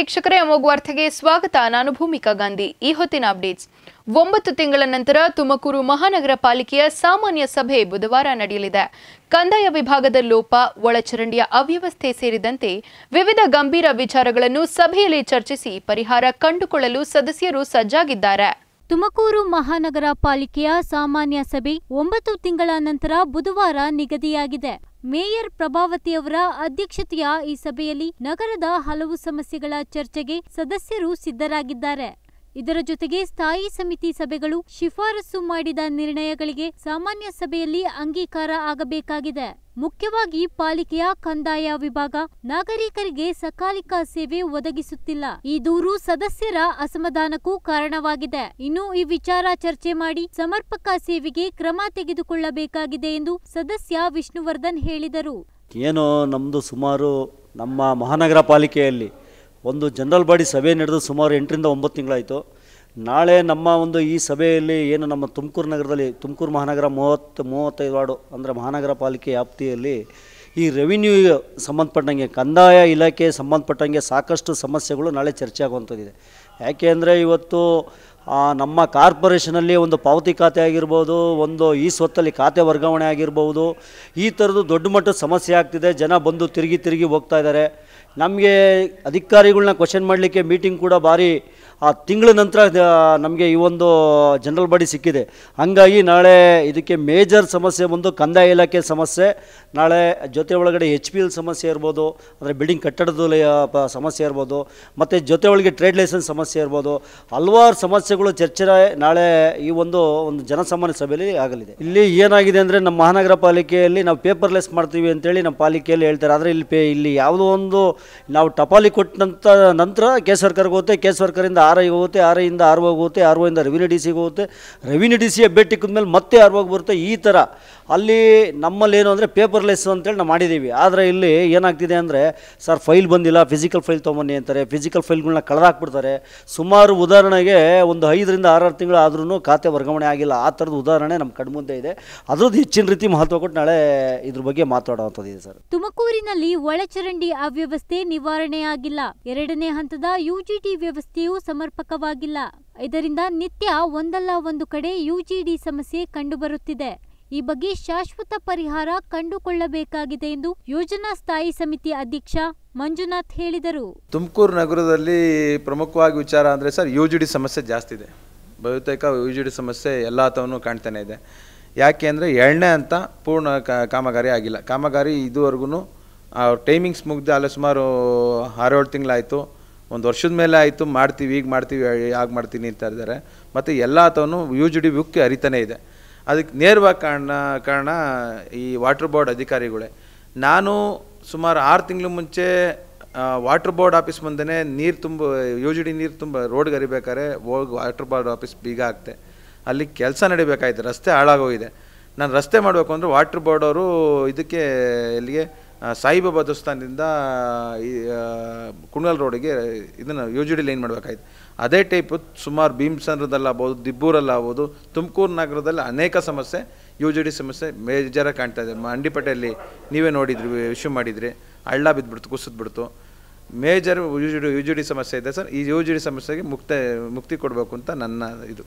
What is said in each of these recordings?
ವೀಕ್ಷಕರೇ ಅಮೋಘ್ ವಾರ್ತೆಗೆ ಸ್ವಾಗತ ನಾನು ಭೂಮಿಕಾ ಗಾಂಧಿ ಈ ಹೊತ್ತಿನ ಅಪ್ಡೇಟ್ಸ್ ಒಂಬತ್ತು ತಿಂಗಳ ನಂತರ ತುಮಕೂರು ಮಹಾನಗರ ಪಾಲಿಕೆಯ ಸಾಮಾನ್ಯ ಸಭೆ ಬುಧವಾರ ನಡೆಯಲಿದೆ ಕಂದಾಯ ವಿಭಾಗದ ಲೋಪ ಒಳಚರಂಡಿಯ ಅವ್ಯವಸ್ಥೆ ಸೇರಿದಂತೆ ವಿವಿಧ ಗಂಭೀರ ವಿಚಾರಗಳನ್ನು ಸಭೆಯಲ್ಲಿ ಚರ್ಚಿಸಿ ಪರಿಹಾರ ಕಂಡುಕೊಳ್ಳಲು ಸದಸ್ಯರು ಸಜ್ಜಾಗಿದ್ದಾರೆ ತುಮಕೂರು ಮಹಾನಗರ ಪಾಲಿಕೆಯ ಸಾಮಾನ್ಯ ಸಭೆ ಒಂಬತ್ತು ತಿಂಗಳ ನಂತರ ಬುಧವಾರ ನಿಗದಿಯಾಗಿದೆ ಮೇಯರ್ ಪ್ರಭಾವತಿಯವರ ಅಧ್ಯಕ್ಷತೆಯ ಈ ಸಭೆಯಲ್ಲಿ ನಗರದ ಹಲವು ಸಮಸ್ಯೆಗಳ ಚರ್ಚೆಗೆ ಸದಸ್ಯರು ಸಿದ್ಧರಾಗಿದ್ದಾರೆ ಇದರ ಜೊತೆಗೆ ಸ್ಥಾಯಿ ಸಮಿತಿ ಸಭೆಗಳು ಶಿಫಾರಸು ಮಾಡಿದ ನಿರ್ಣಯಗಳಿಗೆ ಸಾಮಾನ್ಯ ಸಭೆಯಲ್ಲಿ ಅಂಗೀಕಾರ ಆಗಬೇಕಾಗಿದೆ ಮುಖ್ಯವಾಗಿ ಪಾಲಿಕೆಯ ಕಂದಾಯ ವಿಭಾಗ ನಾಗರಿಕರಿಗೆ ಸಕಾಲಿಕ ಸೇವೆ ಒದಗಿಸುತ್ತಿಲ್ಲ ಈ ದೂರು ಸದಸ್ಯರ ಅಸಮಾಧಾನಕ್ಕೂ ಕಾರಣವಾಗಿದೆ ಇನ್ನು ಈ ವಿಚಾರ ಚರ್ಚೆ ಮಾಡಿ ಸಮರ್ಪಕ ಸೇವೆಗೆ ಕ್ರಮ ತೆಗೆದುಕೊಳ್ಳಬೇಕಾಗಿದೆ ಎಂದು ಸದಸ್ಯ ವಿಷ್ಣುವರ್ಧನ್ ಹೇಳಿದರು ಏನು ನಮ್ಮದು ಸುಮಾರು ನಮ್ಮ ಮಹಾನಗರ ಪಾಲಿಕೆಯಲ್ಲಿ ಒಂದು ಜನರಲ್ ಬಾಡಿ ಸಭೆ ನಡೆದು ಸುಮಾರು ಎಂಟರಿಂದ ಒಂಬತ್ತು ತಿಂಗಳಾಯಿತು ನಾಳೆ ನಮ್ಮ ಒಂದು ಈ ಸಭೆಯಲ್ಲಿ ಏನು ನಮ್ಮ ತುಮಕೂರು ನಗರದಲ್ಲಿ ತುಮಕೂರು ಮಹಾನಗರ ಮೂವತ್ತು ಮೂವತ್ತೈದು ವಾರ್ಡು ಅಂದರೆ ಮಹಾನಗರ ಪಾಲಿಕೆ ವ್ಯಾಪ್ತಿಯಲ್ಲಿ ಈ ರೆವಿನ್ಯೂ ಸಂಬಂಧಪಟ್ಟಂಗೆ ಕಂದಾಯ ಇಲಾಖೆ ಸಂಬಂಧಪಟ್ಟಂಗೆ ಸಾಕಷ್ಟು ಸಮಸ್ಯೆಗಳು ನಾಳೆ ಚರ್ಚೆ ಆಗುವಂಥದ್ದಿದೆ ಯಾಕೆ ಅಂದರೆ ಇವತ್ತು ಆ, ನಮ್ಮ ಕಾರ್ಪೊರೇಷನಲ್ಲಿ ಒಂದು ಪಾವತಿ ಖಾತೆ ಆಗಿರ್ಬೋದು ಒಂದು ಈ ಸ್ವತ್ತಲ್ಲಿ ಖಾತೆ ವರ್ಗಾವಣೆ ಆಗಿರ್ಬೋದು ಈ ಥರದ್ದು ದೊಡ್ಡ ಮಟ್ಟದ ಸಮಸ್ಯೆ ಆಗ್ತಿದೆ ಜನ ಬಂದು ತಿರುಗಿ ತಿರುಗಿ ಹೋಗ್ತಾ ಇದ್ದಾರೆ ನಮಗೆ ಅಧಿಕಾರಿಗಳನ್ನ ಕ್ವಶನ್ ಮಾಡಲಿಕ್ಕೆ ಮೀಟಿಂಗ್ ಕೂಡ ಭಾರಿ ಆ ತಿಂಗಳ ನಂತರ ನಮಗೆ ಈ ಒಂದು ಜನರಲ್ ಬಾಡಿ ಸಿಕ್ಕಿದೆ ಹಂಗಾಗಿ ನಾಳೆ ಇದಕ್ಕೆ ಮೇಜರ್ ಸಮಸ್ಯೆ ಬಂದು ಕಂದಾಯ ಇಲಾಖೆ ಸಮಸ್ಯೆ ನಾಳೆ ಜೊತೆ ಒಳಗಡೆ ಎಚ್ ಪಿ ಎಲ್ ಸಮಸ್ಯೆ ಇರ್ಬೋದು ಅಂದರೆ ಬಿಲ್ಡಿಂಗ್ ಕಟ್ಟಡದಲ್ಲಿ ಆ, ಪ- ಸಮಸ್ಯೆ ಇರ್ಬೋದು ಮತ್ತು ಜೊತೆ ಒಳಗೆ ಟ್ರೇಡ್ ಲೈಸೆನ್ಸ್ ಸಮಸ್ಯೆ ಇರ್ಬೋದು ಹಲವಾರು ಸಮಸ್ಯೆಗಳು ಚರ್ಚೆ ನಾಳೆ ಈ ಒಂದು ಒಂದು ಜನಸಾಮಾನ್ಯ ಸಭೆಯಲ್ಲಿ ಆಗಲಿದೆ ಇಲ್ಲಿ ಏನಾಗಿದೆ ಅಂದರೆ ನಮ್ಮ ಮಹಾನಗರ ಪಾಲಿಕೆಯಲ್ಲಿ ನಾವು ಪೇಪರ್ಲೆಸ್ ಮಾಡ್ತೀವಿ ಅಂತೇಳಿ ನಮ್ಮ ಪಾಲಿಕೆಯಲ್ಲಿ ಹೇಳ್ತಾರೆ ಆದರೆ ಇಲ್ಲಿ ಪೇ ಇಲ್ಲಿ ಯಾವುದೋ ಒಂದು ನಾವು ಟಪಾಲಿ ಕೊಟ್ಟಂತ ನಂತರ ಕೇಸ್ ವರ್ಕರ್ಗೆ ಹೋಗುತ್ತೆ ಕೇಸ್ ವರ್ಕರಿಂದ ಆರ್ ಐಗೆ ಹೋಗುತ್ತೆ ಆರ್ ಐಯಿಂದ ಆರ್ ಓಗೆ ಹೋಗುತ್ತೆ ಆರ್ ಓಯಿಂದ ರೆವಿನ್ಯೂ ಡಿ ಸಿಗೆ ಹೋಗುತ್ತೆ ರೆವಿನ್ಯೂ ಡಿ ಸಿ ಭೇಟಿ ಮೇಲೆ ಮತ್ತೆ ಆರ್ ಓಗೆ ಬರುತ್ತೆ ಈ ಥರ ಅಲ್ಲಿ ನಮ್ಮಲ್ಲಿ ಏನು ಅಂದರೆ ಪೇಪರ್ಲೆಸ್ ಅಂತೇಳಿ ನಾವು ಮಾಡಿದ್ದೀವಿ ಆದರೆ ಇಲ್ಲಿ ಏನಾಗ್ತಿದೆ ಅಂದರೆ ಸರ್ ಫೈಲ್ ಬಂದಿಲ್ಲ ಫಿಸಿಕಲ್ ಫೈಲ್ ತೊಗೊಂಬನ್ನಿ ಅಂತಾರೆ ಫಿಸಿಕಲ್ ಫೈಲ್ಗಳನ್ನ ಕಳೆದಾಕ್ಬಿಡ್ತಾರೆ ಸುಮಾರು ಉದಾಹರಣೆಗೆ ಒಂದು ಐದರಿಂದ ಆರಾರು ತಿಂಗಳು ಆದ್ರೂ ಖಾತೆ ವರ್ಗಾವಣೆ ಆಗಿಲ್ಲ ಆ ಥರದ ಉದಾಹರಣೆ ನಮ್ಮ ಕಣ್ಮುಂದೆ ಇದೆ ಅದ್ರದ್ದು ಹೆಚ್ಚಿನ ರೀತಿ ಮಹತ್ವ ಕೊಟ್ಟು ನಾಳೆ ಇದ್ರ ಬಗ್ಗೆ ಮಾತಾಡೋವಂಥದ್ದಿದೆ ಸರ್ ತುಮಕೂರಿನಲ್ಲಿ ಒಳಚರಂಡಿ ಅವ್ಯವಸ್ಥೆ ನಿವಾರಣೆಯಾಗಿಲ್ಲ ಎರಡನೇ ಹಂತದ ಯುಜಿಡಿ ವ್ಯವಸ್ಥೆಯೂ ಸಮರ್ಪಕವಾಗಿಲ್ಲ ಇದರಿಂದ ನಿತ್ಯ ಒಂದಲ್ಲ ಒಂದು ಕಡೆ ಯುಜಿಡಿ ಸಮಸ್ಯೆ ಕಂಡುಬರುತ್ತಿದೆ ಈ ಬಗ್ಗೆ ಶಾಶ್ವತ ಪರಿಹಾರ ಕಂಡುಕೊಳ್ಳಬೇಕಾಗಿದೆ ಎಂದು ಯೋಜನಾ ಸ್ಥಾಯಿ ಸಮಿತಿ ಅಧ್ಯಕ್ಷ ಮಂಜುನಾಥ್ ಹೇಳಿದರು ತುಮಕೂರು ನಗರದಲ್ಲಿ ಪ್ರಮುಖವಾಗಿ ವಿಚಾರ ಅಂದರೆ ಸರ್ ಯು ಜಿ ಡಿ ಸಮಸ್ಯೆ ಜಾಸ್ತಿ ಇದೆ ಬಹುತೇಕ ಯು ಜಿ ಡಿ ಸಮಸ್ಯೆ ಎಲ್ಲ ಹತ್ತವೂ ಕಾಣ್ತಾನೆ ಇದೆ ಯಾಕೆ ಅಂದರೆ ಎರಡನೇ ಅಂತ ಪೂರ್ಣ ಕ- ಕಾಮಗಾರಿ ಆಗಿಲ್ಲ ಕಾಮಗಾರಿ ಇದುವರೆಗೂ ಟೈಮಿಂಗ್ಸ್ ಮುಗ್ದು ಅಲ್ಲೇ ಸುಮಾರು ಆರೇಳು ತಿಂಗಳಾಯಿತು ಒಂದು ವರ್ಷದ ಮೇಲೆ ಆಯಿತು ಮಾಡ್ತೀವಿ ಈಗ ಮಾಡ್ತೀವಿ ಆಗ ಮಾಡ್ತೀನಿ ಅಂತ ಇದ್ದಾರೆ ಮತ್ತು ಎಲ್ಲ ಹತ್ತವೂ ಯು ಜಿ ಡಿ ಬುಕ್ ಹರಿತಾನೆ ಇದೆ ಅದಕ್ಕೆ ನೇರವಾಗಿ ಕಾರಣ ಕಾರಣ ಈ ವಾಟರ್ ಬೋರ್ಡ್ ಅಧಿಕಾರಿಗಳೇ ನಾನು ಸುಮಾರು ಆರು ತಿಂಗಳು ಮುಂಚೆ ವಾಟರ್ ಬೋರ್ಡ್ ಆಫೀಸ್ ಮುಂದೆ ನೀರು ತುಂಬ ಯು ಜಿ ಡಿ ನೀರು ತುಂಬ ರೋಡ್ಗೆ ಹರಿಬೇಕಾದ್ರೆ ಹೋಗಿ ವಾಟರ್ ಬೋರ್ಡ್ ಆಫೀಸ್ ಬೀಗ ಹಾಕ್ತೆ ಅಲ್ಲಿ ಕೆಲಸ ನಡಿಬೇಕಾಯ್ತು ರಸ್ತೆ ಹಾಳಾಗೋಗಿದೆ ನಾನು ರಸ್ತೆ ಮಾಡಬೇಕು ಅಂದರೆ ವಾಟರ್ ಬೋರ್ಡ್ ಅವರು ಇದಕ್ಕೆ ಇಲ್ಲಿಗೆ ಆ, ಸಾಯಿಬಾಬಾ ದೇವಸ್ಥಾನದಿಂದ ಈ ಕುಣಗಲ್ ರೋಡಿಗೆ ಇದನ್ನು ಯು ಜಿ ಡಿ ಲೈನ್ ಮಾಡಬೇಕಾಯ್ತು ಅದೇ ಟೈಪು ಸುಮಾರು ಭೀಮ್ಸಂದ್ರದಲ್ಲಾಗ್ಬೋದು ದಿಬ್ಬೂರಲ್ಲಾಗ್ಬೋದು ತುಮಕೂರು ನಗರದಲ್ಲಿ ಅನೇಕ ಸಮಸ್ಯೆ ಯು ಜಿ ಡಿ ಸಮಸ್ಯೆ ಮೇಜರಾಗಿ ಕಾಣ್ತಾ ಇದೆ ಮಂಡಿಪೇಟೆಯಲ್ಲಿ ನೀವೇ ನೋಡಿದ್ರಿ ಇಶ್ಯೂ ಮಾಡಿದ್ರಿ ಹಳ್ಳ ಬಿದ್ದುಬಿಡ್ತು ಕುಸಿದ್ಬಿಡ್ತು major U G D U G D ಸಮಸ್ಯೆ ಇದೆ ಸರ್ ಈ ಯು ಜಿ ಡಿ ಸಮಸ್ಯೆಗೆ ಮುಕ್ತ ಮುಕ್ತಿ ಕೊಡಬೇಕು ಅಂತ ನನ್ನ ಇದು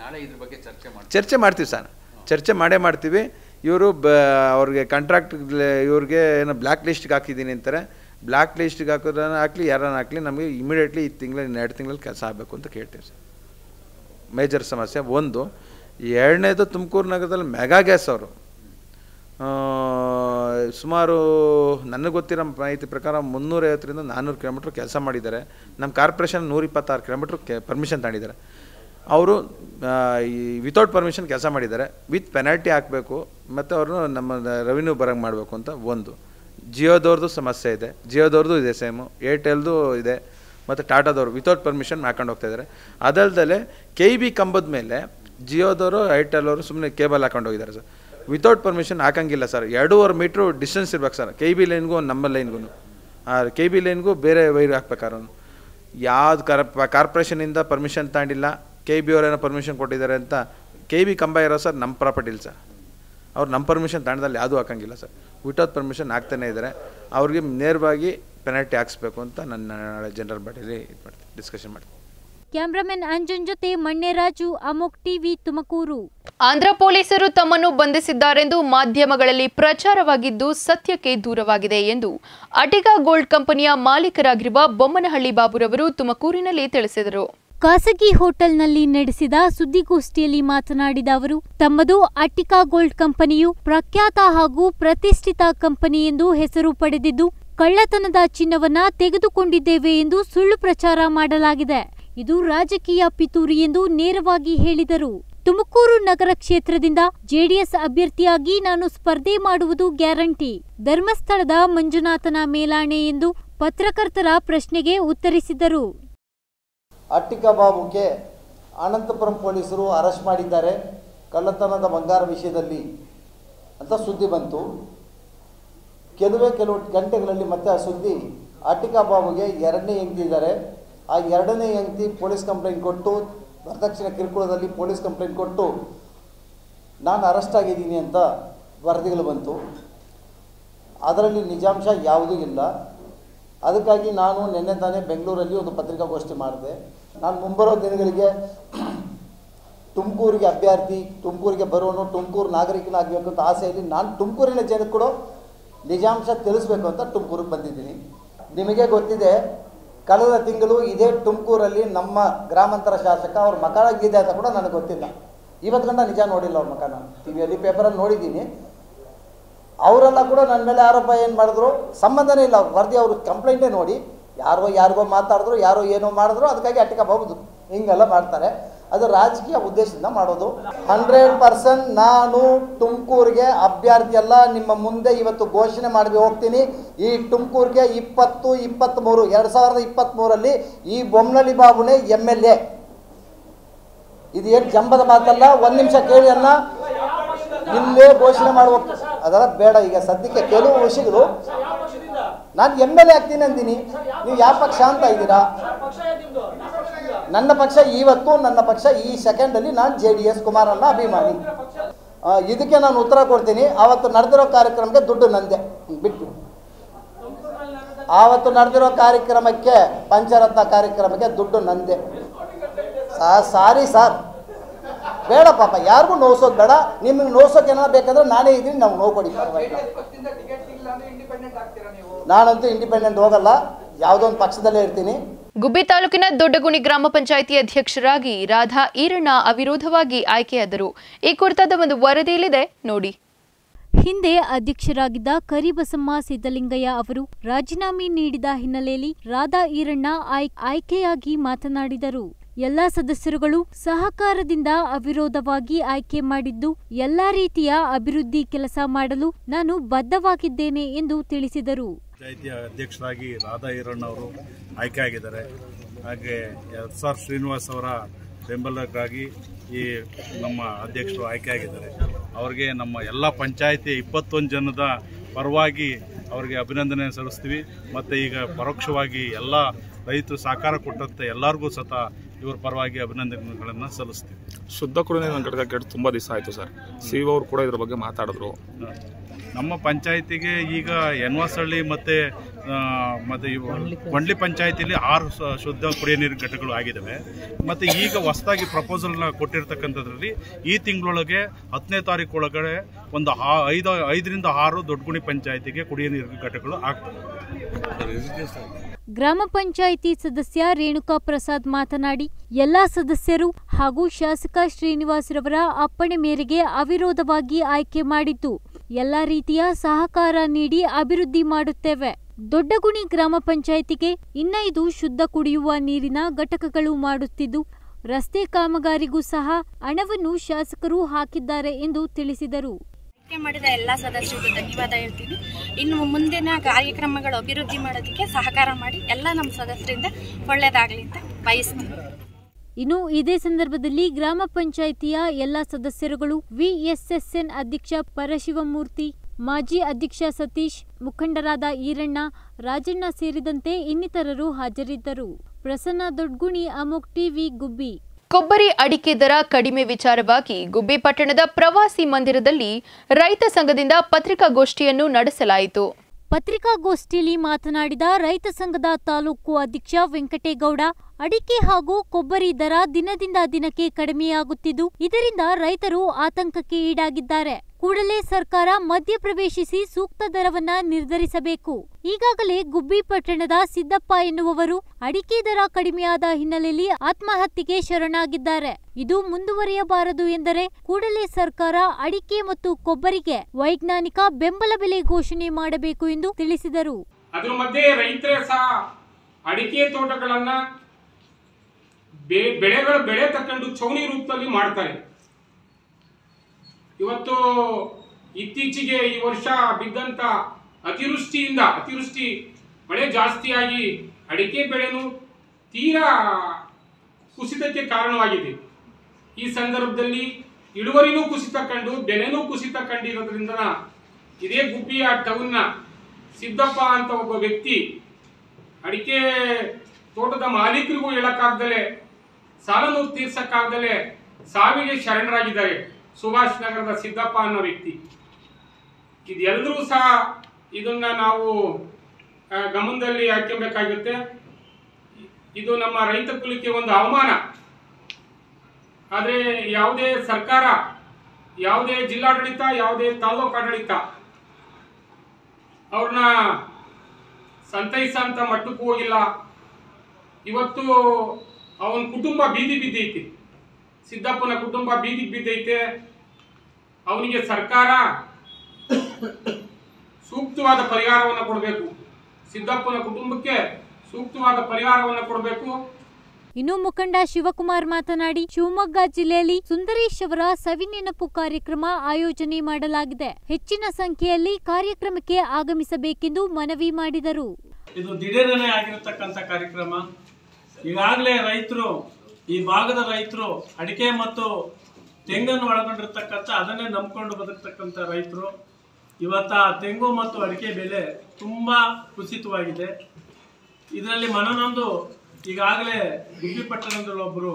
ಚರ್ಚೆ ಮಾಡ್ತೀವಿ ಸರ್ ಚರ್ಚೆ ಮಾಡೇ ಮಾಡ್ತೀವಿ ಇವರು ಬ ಅವ್ರಿಗೆ ಕಾಂಟ್ರಾಕ್ಟ್ ಇವ್ರಿಗೆ ಏನೋ ಬ್ಲ್ಯಾಕ್ ಲಿಸ್ಟ್ಗೆ ಹಾಕಿದ್ದೀನಿ ಅಂತಾರೆ ಬ್ಲ್ಯಾಕ್ ಲಿಸ್ಟ್ಗೆ ಹಾಕೋದನ್ನ ಹಾಕ್ಲಿ ಯಾರನ್ನ ಹಾಕ್ಲಿ ನಮಗೆ ಇಮಿಡಿಯೇಟ್ಲಿ ಈ ತಿಂಗಳ ಎರಡು ತಿಂಗಳಲ್ಲಿ ಕೆಲಸ ಆಗಬೇಕು ಅಂತ ಕೇಳ್ತೀವಿ ಸರ್ ಮೇಜರ್ ಸಮಸ್ಯೆ ಒಂದು ಎರಡನೇದು ತುಮಕೂರು ನಗರದಲ್ಲಿ ಮೆಗಾ ಗ್ಯಾಸ್ ಅವರು ಆ, ಸುಮಾರು ನನಗೆ ಗೊತ್ತಿರೋ ಮಾಹಿತಿ ಪ್ರಕಾರ ಮುನ್ನೂರೈವತ್ತರಿಂದ ನಾನ್ನೂರು ಕಿಲೋಮೀಟ್ರ್ ಕೆಲಸ ಮಾಡಿದ್ದಾರೆ ನಮ್ಮ ಕಾರ್ಪೊರೇಷನ್ ನೂರ ಇಪ್ಪತ್ತಾರು ಕಿಲೋಮೀಟ್ರ್ ಕೆ ಪರ್ಮಿಷನ್ ತಗೊಂಡಿದ್ದಾರೆ ಅವರು ಈ ವಿತೌಟ್ ಪರ್ಮಿಷನ್ ಕೆಲಸ ಮಾಡಿದ್ದಾರೆ ವಿತ್ ಪೆನಾಲ್ಟಿ ಹಾಕಬೇಕು ಮತ್ತು ಅವ್ರನ್ನು ನಮ್ಮ ರೆವಿನ್ಯೂ ಬರಂಗೆ ಮಾಡಬೇಕು ಅಂತ ಒಂದು ಜಿಯೋದವ್ರದ್ದು ಸಮಸ್ಯೆ ಇದೆ ಜಿಯೋದವ್ರದ್ದು ಇದೆ ಸೇಮು ಏರ್ಟೆಲ್ದು ಇದೆ ಮತ್ತು ಟಾಟಾದವರು ವಿತೌಟ್ ಪರ್ಮಿಷನ್ ಹಾಕೊಂಡು ಹೋಗ್ತಾ ಇದ್ದಾರೆ ಅದಲ್ದಲೆ ಕೆ ಬಿ ಕಂಬದ ಮೇಲೆ ಜಿಯೋದವರು ಏರ್ಟೆಲ್ ಅವರು ಸುಮ್ಮನೆ ಕೇಬಲ್ ಹಾಕೊಂಡು ಹೋಗಿದ್ದಾರೆ ಸರ್ ವಿತೌಟ್ ಪರ್ಮಿಷನ್ ಹಾಕಂಗಿಲ್ಲ ಸರ್ ಎರಡೂವರೆ ಮೀಟ್ರು ಡಿಸ್ಟೆನ್ಸ್ ಇರ್ಬೇಕು ಸರ್ ಕೆ ಬಿ ಲೈನ್ಗೂ ನಮ್ಮ ಲೈನ್ಗೂ ಆ ಕೆ ಬಿ ಲೈನ್ಗೂ ಬೇರೆ ವೈರ್ ಹಾಕ್ಬೇಕಾರೆ ಯಾವ್ದು ಕರ ಕಾರ್ಪೊರೇಷನಿಂದ ಪರ್ಮಿಷನ್ ತಗೊಂಡಿಲ್ಲ ಕೆ ಬಿ ಅವರೇನೋ ಪರ್ಮಿಷನ್ ಕೊಟ್ಟಿದ್ದಾರೆ ಅಂತ ಕೆ ಬಿ ಕಂಬ ಇರೋ ಸರ್ ನಮ್ಮ ಪ್ರಾಪರ್ಟಿ ಇಲ್ಲ ಸರ್ ಅವ್ರು ನಮ್ಮ ಪರ್ಮಿಷನ್ ತಾಣದಲ್ಲಿ ಯಾವುದೂ ಹಾಕಂಗಿಲ್ಲ ಸರ್ ವಿತೌಟ್ ಪರ್ಮಿಷನ್ ಹಾಕ್ತಾನೆ ಇದ್ದಾರೆ ಅವ್ರಿಗೆ ನೇರವಾಗಿ ಪೆನಾಲ್ಟಿ ಹಾಕ್ಸ್ಬೇಕು ಅಂತ ನನ್ನ ನಾಳೆ ಜನರಲ್ ಬಾಡಿಯಲ್ಲಿ ಇದು ಮಾಡ್ತೀನಿ ಡಿಸ್ಕಷನ್ ಮಾಡ್ತೀನಿ ಕ್ಯಾಮ್ರಾಮನ್ ಅಂಜನ್ ಜೊತೆ ಮಣ್ಣೆರಾಜು ಅಮೋಕ್ ಟಿವಿ ತುಮಕೂರು ಆಂಧ್ರ ಪೊಲೀಸರು ತಮ್ಮನ್ನು ಬಂಧಿಸಿದ್ದಾರೆಂದು ಮಾಧ್ಯಮಗಳಲ್ಲಿ ಪ್ರಚಾರವಾಗಿದ್ದು ಸತ್ಯಕ್ಕೆ ದೂರವಾಗಿದೆ ಎಂದು ಅಟಿಗಾ ಗೋಲ್ಡ್ ಕಂಪನಿಯ ಮಾಲೀಕರಾಗಿರುವ ಬೊಮ್ಮನಹಳ್ಳಿ ಬಾಬುರವರು ತುಮಕೂರಿನಲ್ಲಿ ತಿಳಿಸಿದರು ಖಾಸಗಿ ಹೋಟೆಲ್ನಲ್ಲಿ ನಡೆಸಿದ ಸುದ್ದಿಗೋಷ್ಠಿಯಲ್ಲಿ ಮಾತನಾಡಿದ ಅವರು ತಮ್ಮದು ಅಟ್ಟಿಕಾ ಗೋಲ್ಡ್ ಕಂಪನಿಯು ಪ್ರಖ್ಯಾತ ಹಾಗೂ ಪ್ರತಿಷ್ಠಿತ ಕಂಪನಿ ಎಂದು ಹೆಸರು ಪಡೆದಿದ್ದು ಕಳ್ಳತನದ ಚಿನ್ನವನ್ನ ತೆಗೆದುಕೊಂಡಿದ್ದೇವೆ ಎಂದು ಸುಳ್ಳು ಪ್ರಚಾರ ಮಾಡಲಾಗಿದೆ ಇದು ರಾಜಕೀಯ ಪಿತೂರಿ ಎಂದು ನೇರವಾಗಿ ಹೇಳಿದರು ತುಮಕೂರು ನಗರ ಕ್ಷೇತ್ರದಿಂದ ಜೆಡಿಎಸ್ ಅಭ್ಯರ್ಥಿಯಾಗಿ ನಾನು ಸ್ಪರ್ಧೆ ಮಾಡುವುದು ಗ್ಯಾರಂಟಿ ಧರ್ಮಸ್ಥಳದ ಮಂಜುನಾಥನ ಮೇಲಾಣೆ ಎಂದು ಪತ್ರಕರ್ತರ ಪ್ರಶ್ನೆಗೆ ಉತ್ತರಿಸಿದರು ಅಟ್ಟಿಕಾ ಬಾಬುಗೆ ಅನಂತಪುರಂ ಪೊಲೀಸರು ಅರೆಸ್ಟ್ ಮಾಡಿದ್ದಾರೆ ಕಳ್ಳತನದ ಬಂಗಾರ ವಿಷಯದಲ್ಲಿ ಅಂತ ಸುದ್ದಿ ಬಂತು ಕೆಲವೇ ಕೆಲವು ಗಂಟೆಗಳಲ್ಲಿ ಮತ್ತೆ ಆ ಸುದ್ದಿ ಅಟ್ಟಿಕಾ ಬಾಬುಗೆ ಎರಡನೇ ಹೆಂಡತಿ ಇದ್ದಾರೆ ಆ ಎರಡನೇ ಹೆಂಡತಿ ಪೊಲೀಸ್ ಕಂಪ್ಲೇಂಟ್ ಕೊಟ್ಟು ವರದಕ್ಷಿಣೆ ಕಿರುಕುಳದಲ್ಲಿ ಪೊಲೀಸ್ ಕಂಪ್ಲೇಂಟ್ ಕೊಟ್ಟು ನಾನು ಅರೆಸ್ಟ್ ಆಗಿದ್ದೀನಿ ಅಂತ ವರದಿಗಳು ಬಂತು ಅದರಲ್ಲಿ ನಿಜಾಂಶ ಯಾವುದೂ ಇಲ್ಲ ಅದಕ್ಕಾಗಿ ನಾನು ನಿನ್ನೆ ತಾನೇ ಬೆಂಗಳೂರಲ್ಲಿ ಒಂದು ಪತ್ರಿಕಾಗೋಷ್ಠಿ ಮಾಡಿದೆ ನಾನು ಮುಂಬರೋ ದಿನಗಳಿಗೆ ತುಮಕೂರಿಗೆ ಅಭ್ಯರ್ಥಿ ತುಮಕೂರಿಗೆ ಬರೋನು ತುಮಕೂರು ನಾಗರಿಕನಾಗಬೇಕು ಅಂತ ಆಸೆಯಲ್ಲಿ ನಾನು ತುಮಕೂರಿನ ಜನಕ್ಕೆ ಕೂಡ ನಿಜಾಂಶ ತಿಳಿಸ್ಬೇಕು ಅಂತ ತುಮಕೂರಿಗೆ ಬಂದಿದ್ದೀನಿ ನಿಮಗೆ ಗೊತ್ತಿದೆ ಕಳೆದ ತಿಂಗಳು ಇದೇ ತುಮಕೂರಲ್ಲಿ ನಮ್ಮ ಗ್ರಾಮಾಂತರ ಶಾಸಕ ಅವ್ರ ಮಕ್ಕಳಾಗಿದೆ ಅಂತ ಕೂಡ ನನಗೆ ಗೊತ್ತಿಲ್ಲ ಇವತ್ತು ಗಂಟ ನಿಜ ನೋಡಿಲ್ಲ ಅವ್ರ ಮಕ್ಕನ ಟಿ ವಿಯಲ್ಲಿ ಪೇಪರಲ್ಲಿ ನೋಡಿದ್ದೀನಿ ಅವರೆಲ್ಲ ಕೂಡ ನನ್ನ ಮೇಲೆ ಆರೋಪ ಏನು ಮಾಡಿದ್ರು ಸಂಬಂಧನೇ ಇಲ್ಲ ಅವ್ರ ವರದಿ ಅವರು ಕಂಪ್ಲೇಂಟೇ ನೋಡಿ ಯಾರೋ ಯಾರಿಗೋ ಮಾತಾಡಿದ್ರು ಯಾರೋ ಏನೋ ಮಾಡಿದ್ರು ಅದಕ್ಕಾಗಿ ಅಟ್ಟಿಕಬಹುದು ಹಿಂಗೆಲ್ಲ ಮಾಡ್ತಾರೆ ಅದು ರಾಜಕೀಯ ಉದ್ದೇಶದಿಂದ ಮಾಡೋದು ಹಂಡ್ರೆಡ್ ಪರ್ಸೆಂಟ್ ನಾನು ತುಮಕೂರಿಗೆ ಅಭ್ಯರ್ಥಿ ಅಲ್ಲ ನಿಮ್ಮ ಮುಂದೆ ಇವತ್ತು ಘೋಷಣೆ ಮಾಡಿ ಹೋಗ್ತೀನಿ ಈ ತುಮಕೂರಿಗೆ ಇಪ್ಪತ್ತು ಇಪ್ಪತ್ತ್ಮೂರು ಎರಡು ಸಾವಿರದ ಇಪ್ಪತ್ತ್ಮೂರಲ್ಲಿ ಈ ಬೊಮ್ಮನಳ್ಳಿ ಬಾಬುನೇ ಎಮ್ ಎಲ್ ಎ ಇದು ಏನು ಜಂಬದ ಮಾತಲ್ಲ ಒಂದು ನಿಮಿಷ ಕೇಳಿ ಅನ್ನ ಇಲ್ಲೇ ಘೋಷಣೆ ಮಾಡುವ ಅದೆಲ್ಲ ಬೇಡ ಈಗ ಸದ್ಯಕ್ಕೆ ಕೆಲವು ವಿಷಯಗಳು ನಾನು ಎಮ್ ಎಲ್ ಎ ಆಗ್ತೀನಿ ಅಂತೀನಿ ನೀವು ಯಾವ ಪಕ್ಷ ಅಂತ ಇದ್ದೀರಾ ನನ್ನ ಪಕ್ಷ ಇವತ್ತು ನನ್ನ ಪಕ್ಷ ಈ ಸೆಕೆಂಡಲ್ಲಿ ನಾನು ಜೆ ಡಿ ಎಸ್ ಕುಮಾರಣ್ಣ ಅಭಿಮಾನಿ ಆ, ಇದಕ್ಕೆ ನಾನು ಉತ್ತರ ಕೊಡ್ತೀನಿ ಆವತ್ತು ನಡೆದಿರೋ ಕಾರ್ಯಕ್ರಮಕ್ಕೆ ದುಡ್ಡು ನಂದೆ ಬಿಟ್ಟು ಆವತ್ತು ನಡೆದಿರೋ ಕಾರ್ಯಕ್ರಮಕ್ಕೆ ಪಂಚರತ್ನ ಕಾರ್ಯಕ್ರಮಕ್ಕೆ ದುಡ್ಡು ನಂದೆ ಸಾ- ಸಾರಿ ಸರ್ ಬೇಡ ಪಾಪ ಯಾರಿಗೂ ನೋವ್ಸೋದು ಬೇಡ ನಿಮಗೆ ನೋವ್ಸೋಕೆ ಏನಾದ್ರು ಬೇಕಾದ್ರೆ ನಾನೇ ಇದ್ದೀನಿ ನಾವು ನೋವು ಕೊಡಿ ಪರವಾಗಿಲ್ಲ. ನಾನಂತೂ ಇಂಡಿಪೆಂಡೆಂಟ್ ಹೋಗಲ್ಲ ಯಾವುದೋ ಒಂದು ಪಕ್ಷದಲ್ಲೇ ಇರ್ತೀನಿ ಗುಬ್ಬಿ ತಾಲೂಕಿನ ದೊಡ್ಡಗುಣಿ ಗ್ರಾಮ ಪಂಚಾಯಿತಿ ಅಧ್ಯಕ್ಷರಾಗಿ ರಾಧಾ ಈರಣ್ಣ ಅವಿರೋಧವಾಗಿ ಆಯ್ಕೆಯಾದರು ಈ ಕುರಿತಾದ ಒಂದು ವರದಿಯಲ್ಲಿದೆ ನೋಡಿ ಹಿಂದೆ ಅಧ್ಯಕ್ಷರಾಗಿದ್ದ ಕರಿಬಸಮ್ಮ ಸಿದ್ದಲಿಂಗಯ್ಯ ಅವರು ರಾಜೀನಾಮೆ ನೀಡಿದ ಹಿನ್ನೆಲೆಯಲ್ಲಿ ರಾಧಾ ಈರಣ್ಣ ಆಯ್- ಆಯ್ಕೆಯಾಗಿ ಮಾತನಾಡಿದರು ಎಲ್ಲಾ ಸದಸ್ಯರುಗಳು ಸಹಕಾರದಿಂದ ಅವಿರೋಧವಾಗಿ ಆಯ್ಕೆ ಮಾಡಿದ್ದು ಎಲ್ಲಾ ರೀತಿಯ ಅಭಿವೃದ್ಧಿ ಕೆಲಸ ಮಾಡಲು ನಾನು ಬದ್ಧವಾಗಿದ್ದೇನೆ ಎಂದು ತಿಳಿಸಿದರು ಪಂಚಾಯಿತಿಯ ಅಧ್ಯಕ್ಷರಾಗಿ ರಾಧಾ ಈರಣ್ಣ ಅವರು ಆಯ್ಕೆಯಾಗಿದ್ದಾರೆ ಹಾಗೆ ಎಸ್ ಆರ್ ಶ್ರೀನಿವಾಸ್ ಅವರ ಬೆಂಬಲಕ್ಕಾಗಿ ಈ ನಮ್ಮ ಅಧ್ಯಕ್ಷರು ಆಯ್ಕೆಯಾಗಿದ್ದಾರೆ ಅವರಿಗೆ ನಮ್ಮ ಎಲ್ಲ ಪಂಚಾಯಿತಿ ಇಪ್ಪತ್ತೊಂದು ಜನದ ಪರವಾಗಿ ಅವರಿಗೆ ಅಭಿನಂದನೆ ಸಲ್ಲಿಸ್ತೀವಿ ಮತ್ತು ಈಗ ಪರೋಕ್ಷವಾಗಿ ಎಲ್ಲ ರೈತರು ಸಹಕಾರ ಕೊಟ್ಟಂತೆ ಎಲ್ಲರಿಗೂ ಸತ ಇವರ ಪರವಾಗಿ ಅಭಿನಂದನೆಗಳನ್ನು ಸಲ್ಲಿಸ್ತೀವಿ ಶುದ್ಧ ಕುಡಿಯುವ ನೀರಿನ ಘಟಕ ಕೆಟ್ಟು ತುಂಬ ದಿವಸ ಆಯಿತು ಸರ್ ಸಿ ಅವರು ಕೂಡ ಇದ್ರ ಬಗ್ಗೆ ಮಾತಾಡಿದ್ರು ನಮ್ಮ ಪಂಚಾಯತಿಗೆ ಈಗ ಎನ್ವಾಸಹಳ್ಳಿ ಮತ್ತೆ ಆ, ಮತ್ತೆ ಇವು ಕೊಂಡ್ಲಿ ಪಂಚಾಯತಿಲಿ ಆರು ಸ- ಶುದ್ಧ ಕುಡಿಯೋ ನೀರಿನ ಘಟಕಗಳು ಆಗಿದ್ದಾವೆ ಮತ್ತೆ ಈಗ ಹೊಸದಾಗಿ ಪ್ರಪೋಸಲ್ನ ಕೊಟ್ಟಿರ್ತಕ್ಕಂಥದ್ರಲ್ಲಿ ಈ ತಿಂಗಳೊಳಗೆ ಹತ್ತನೇ ತಾರೀಕು ಒಳಗಡೆ ಒಂದು ಆ- ಐದು ಐದರಿಂದ ಆರು ದೊಡ್ಡಗುಣಿ ಪಂಚಾಯತಿಗೆ ಕುಡಿಯೋ ನೀರಿನ ಘಟಕಗಳು ಆಗ್ತವೆ ಗ್ರಾಮ ಪಂಚಾಯಿತಿ ಸದಸ್ಯ ರೇಣುಕಾ ಪ್ರಸಾದ್ ಮಾತನಾಡಿ ಎಲ್ಲಾ ಸದಸ್ಯರು ಹಾಗೂ ಶಾಸಕ ಶ್ರೀನಿವಾಸ್ ರವರ ಅಪ್ಪಣೆ ಮೇರೆಗೆ ಅವಿರೋಧವಾಗಿ ಆಯ್ಕೆ ಮಾಡಿದ್ದು ಎಲ್ಲಾ ರೀತಿಯ ಸಹಕಾರ ನೀಡಿ ಅಭಿವೃದ್ಧಿ ಮಾಡುತ್ತೇವೆ ದೊಡ್ಡಗುಣಿ ಗ್ರಾಮ ಪಂಚಾಯಿತಿಗೆ ಇನ್ನೈದು ಶುದ್ಧ ಕುಡಿಯುವ ನೀರಿನ ಘಟಕಗಳು ಮಾಡುತ್ತಿದ್ದು ರಸ್ತೆ ಕಾಮಗಾರಿಗೂ ಸಹ ಹಣವನ್ನು ಶಾಸಕರು ಹಾಕಿದ್ದಾರೆ ಎಂದು ತಿಳಿಸಿದರು ಆಯ್ಕೆ ಮಾಡಿದ ಎಲ್ಲ ಸದಸ್ಯರಿಗೂ ಧನ್ಯವಾದ ಹೇಳ್ತೀನಿ ಇನ್ನು ಮುಂದಿನ ಕಾರ್ಯಕ್ರಮಗಳು ಅಭಿವೃದ್ಧಿ ಮಾಡೋದಕ್ಕೆ ಸಹಕಾರ ಮಾಡಿ ಎಲ್ಲ ನಮ್ಮ ಸದಸ್ಯರಿಂದ ಒಳ್ಳೇದಾಗಲಿ ಅಂತ ಬಯಸ್ತೀನಿ ಇನ್ನು ಇದೇ ಸಂದರ್ಭದಲ್ಲಿ ಗ್ರಾಮ ಪಂಚಾಯಿತಿಯ ಎಲ್ಲ ಸದಸ್ಯರುಗಳು ವಿಎಸ್ಎಸ್ಎನ್ ಅಧ್ಯಕ್ಷ ಪರಶಿವಮೂರ್ತಿ ಮಾಜಿ ಅಧ್ಯಕ್ಷ ಸತೀಶ್ ಮುಖಂಡರಾದ ಈರಣ್ಣ ರಾಜಣ್ಣ ಸೇರಿದಂತೆ ಇನ್ನಿತರರು ಹಾಜರಿದ್ದರು ಪ್ರಸನ್ನ ದೊಡ್ಗುಣಿ ಅಮೋಕ್ ಟಿವಿ ಗುಬ್ಬಿ ಕೊಬ್ಬರಿ ಅಡಿಕೆ ದರ ಕಡಿಮೆ ವಿಚಾರವಾಗಿ ಗುಬ್ಬಿ ಪಟ್ಟಣದ ಪ್ರವಾಸಿ ಮಂದಿರದಲ್ಲಿ ರೈತ ಸಂಘದಿಂದ ಪತ್ರಿಕಾಗೋಷ್ಠಿಯನ್ನು ನಡೆಸಲಾಯಿತು ಪತ್ರಿಕಾಗೋಷ್ಠಿಯಲ್ಲಿ ಮಾತನಾಡಿದ ರೈತ ಸಂಘದ ತಾಲೂಕು ಅಧ್ಯಕ್ಷ ವೆಂಕಟೇಗೌಡ ಅಡಿಕೆ ಹಾಗೂ ಕೊಬ್ಬರಿ ದರ ದಿನದಿಂದ ದಿನಕ್ಕೆ ಕಡಿಮೆಯಾಗುತ್ತಿದ್ದು ಇದರಿಂದ ರೈತರು ಆತಂಕಕ್ಕೆ ಈಡಾಗಿದ್ದಾರೆ ಕೂಡಲೇ ಸರ್ಕಾರ ಮಧ್ಯ ಪ್ರವೇಶಿಸಿ ಸೂಕ್ತ ದರವನ್ನ ನಿರ್ಧರಿಸಬೇಕು ಈಗಾಗಲೇ ಗುಬ್ಬಿ ಪಟ್ಟಣದ ಸಿದ್ದಪ್ಪ ಎನ್ನುವವರು ಅಡಿಕೆ ದರ ಕಡಿಮೆಯಾದ ಹಿನ್ನೆಲೆಯಲ್ಲಿ ಆತ್ಮಹತ್ಯೆಗೆ ಶರಣಾಗಿದ್ದಾರೆ ಇದು ಮುಂದುವರಿಯಬಾರದು ಎಂದರೆ ಕೂಡಲೇ ಸರ್ಕಾರ ಅಡಿಕೆ ಮತ್ತು ಕೊಬ್ಬರಿಗೆ ವೈಜ್ಞಾನಿಕ ಬೆಂಬಲ ಬೆಲೆ ಘೋಷಣೆ ಮಾಡಬೇಕು ಎಂದು ತಿಳಿಸಿದರು ಅದ್ರ ಮಧ್ಯೆ ರೈತರೇ ಸಹ ಅಡಿಕೆ ತೋಟಗಳನ್ನ ಬೆ- ಬೆಳೆಗಳ ಬೆಳೆ ತಕೊಂಡು ಚೌನಿ ರೂಪದಲ್ಲಿ ಮಾಡ್ತಾರೆ ಇವತ್ತು ಇತ್ತೀಚೆಗೆ ಈ ವರ್ಷ ಬಿದ್ದಂತ ಅತಿವೃಷ್ಟಿಯಿಂದ ಅತಿವೃಷ್ಟಿ ಮಳೆ ಜಾಸ್ತಿಯಾಗಿ ಅಡಿಕೆ ಬೆಳೆನು ತೀರಾ ಕುಸಿತಕ್ಕೆ ಕಾರಣವಾಗಿದೆ ಈ ಸಂದರ್ಭದಲ್ಲಿ ಇಳುವರಿನೂ ಕುಸಿತ ಕಂಡು ಬೆಲೆನೂ ಕುಸಿತ ಕಂಡಿರೋದ್ರಿಂದ ಇದೇ ಗುಬ್ಬಿಯ ಟೌನ್ನ ಸಿದ್ದಪ್ಪ ಅಂತ ಒಬ್ಬ ವ್ಯಕ್ತಿ ಅಡಿಕೆ ತೋಟದ ಮಾಲೀಕರಿಗೂ ಹೇಳಕ್ಕಾಗ್ದಲೆ ಸಾಲನು ತೀರ್ಸಕ್ಕಾಗ್ದಲೆ ಸಾವಿಗೆ ಶರಣರಾಗಿದ್ದಾರೆ ಸುಭಾಷ್ ನಗರದ ಸಿದ್ದಪ್ಪ ಅನ್ನೋ ವ್ಯಕ್ತಿ ಇದೆಲ್ಲರೂ ಸಹ ಇದನ್ನ ನಾವು ಆ, ಗಮನದಲ್ಲಿ ಹಾಕ್ಕೊಬೇಕಾಗುತ್ತೆ ಇದು ನಮ್ಮ ರೈತ ಕುಲಕ್ಕೆ ಒಂದು ಅವಮಾನ ಆದರೆ ಯಾವುದೇ ಸರ್ಕಾರ ಯಾವುದೇ ಜಿಲ್ಲಾಡಳಿತ ಯಾವುದೇ ತಾಲೂಕು ಆಡಳಿತ ಅವ್ರನ್ನ ಸಂತೈಸಂತ ಮಟ್ಟಕ್ಕೂ ಹೋಗಿಲ್ಲ ಇವತ್ತು ಅವನ ಕುಟುಂಬ ಬೀದಿ ಬಿದ್ದೈತಿ ಸಿದ್ದಪ್ಪನ ಕುಟುಂಬ ಬೀದಿಗೆ ಬಿದ್ದೈತೆ ಅವನಿಗೆ ಸರ್ಕಾರ ಸೂಕ್ತವಾದ ಪರಿಹಾರವನ್ನು ಕೊಡಬೇಕು ಸಿದ್ದಪ್ಪನ ಕುಟುಂಬಕ್ಕೆ ಸೂಕ್ತವಾದ ಪರಿಹಾರವನ್ನು ಕೊಡಬೇಕು ಇನ್ನು ಮುಖಂಡ ಶಿವಕುಮಾರ್ ಮಾತನಾಡಿ ಶಿವಮೊಗ್ಗ ಜಿಲ್ಲೆಯಲ್ಲಿ ಸುಂದರೇಶ್ ಅವರ ಸವಿನೆನಪು ಕಾರ್ಯಕ್ರಮ ಆಯೋಜನೆ ಮಾಡಲಾಗಿದೆ ಹೆಚ್ಚಿನ ಸಂಖ್ಯೆಯಲ್ಲಿ ಕಾರ್ಯಕ್ರಮಕ್ಕೆ ಆಗಮಿಸಬೇಕೆಂದು ಮನವಿ ಮಾಡಿದರು ಇದು ದಿಢೀರನೆ ಆಗಿರತಕ್ಕಂಥ ಕಾರ್ಯಕ್ರಮ ಈಗಾಗಲೇ ರೈತರು ಈ ಭಾಗದ ರೈತರು ಅಡಿಕೆ ಮತ್ತು ತೆಂಗನ್ನು ಒಳಗೊಂಡಿರ್ತಕ್ಕಂಥ ಅದನ್ನೇ ನಂಬ್ಕೊಂಡು ಬದುಕ್ತಕ್ಕಂಥ ರೈತರು ಇವತ್ತ ತೆಂಗು ಮತ್ತು ಅಡಿಕೆ ಬೆಲೆ ತುಂಬ ಕುಸಿತವಾಗಿದೆ ಇದರಲ್ಲಿ ಮನನೊಂದು ಈಗಾಗಲೇ ಗುಬ್ಬಿ ಪಟ್ಟಣದಲ್ಲಿ ಒಬ್ಬರು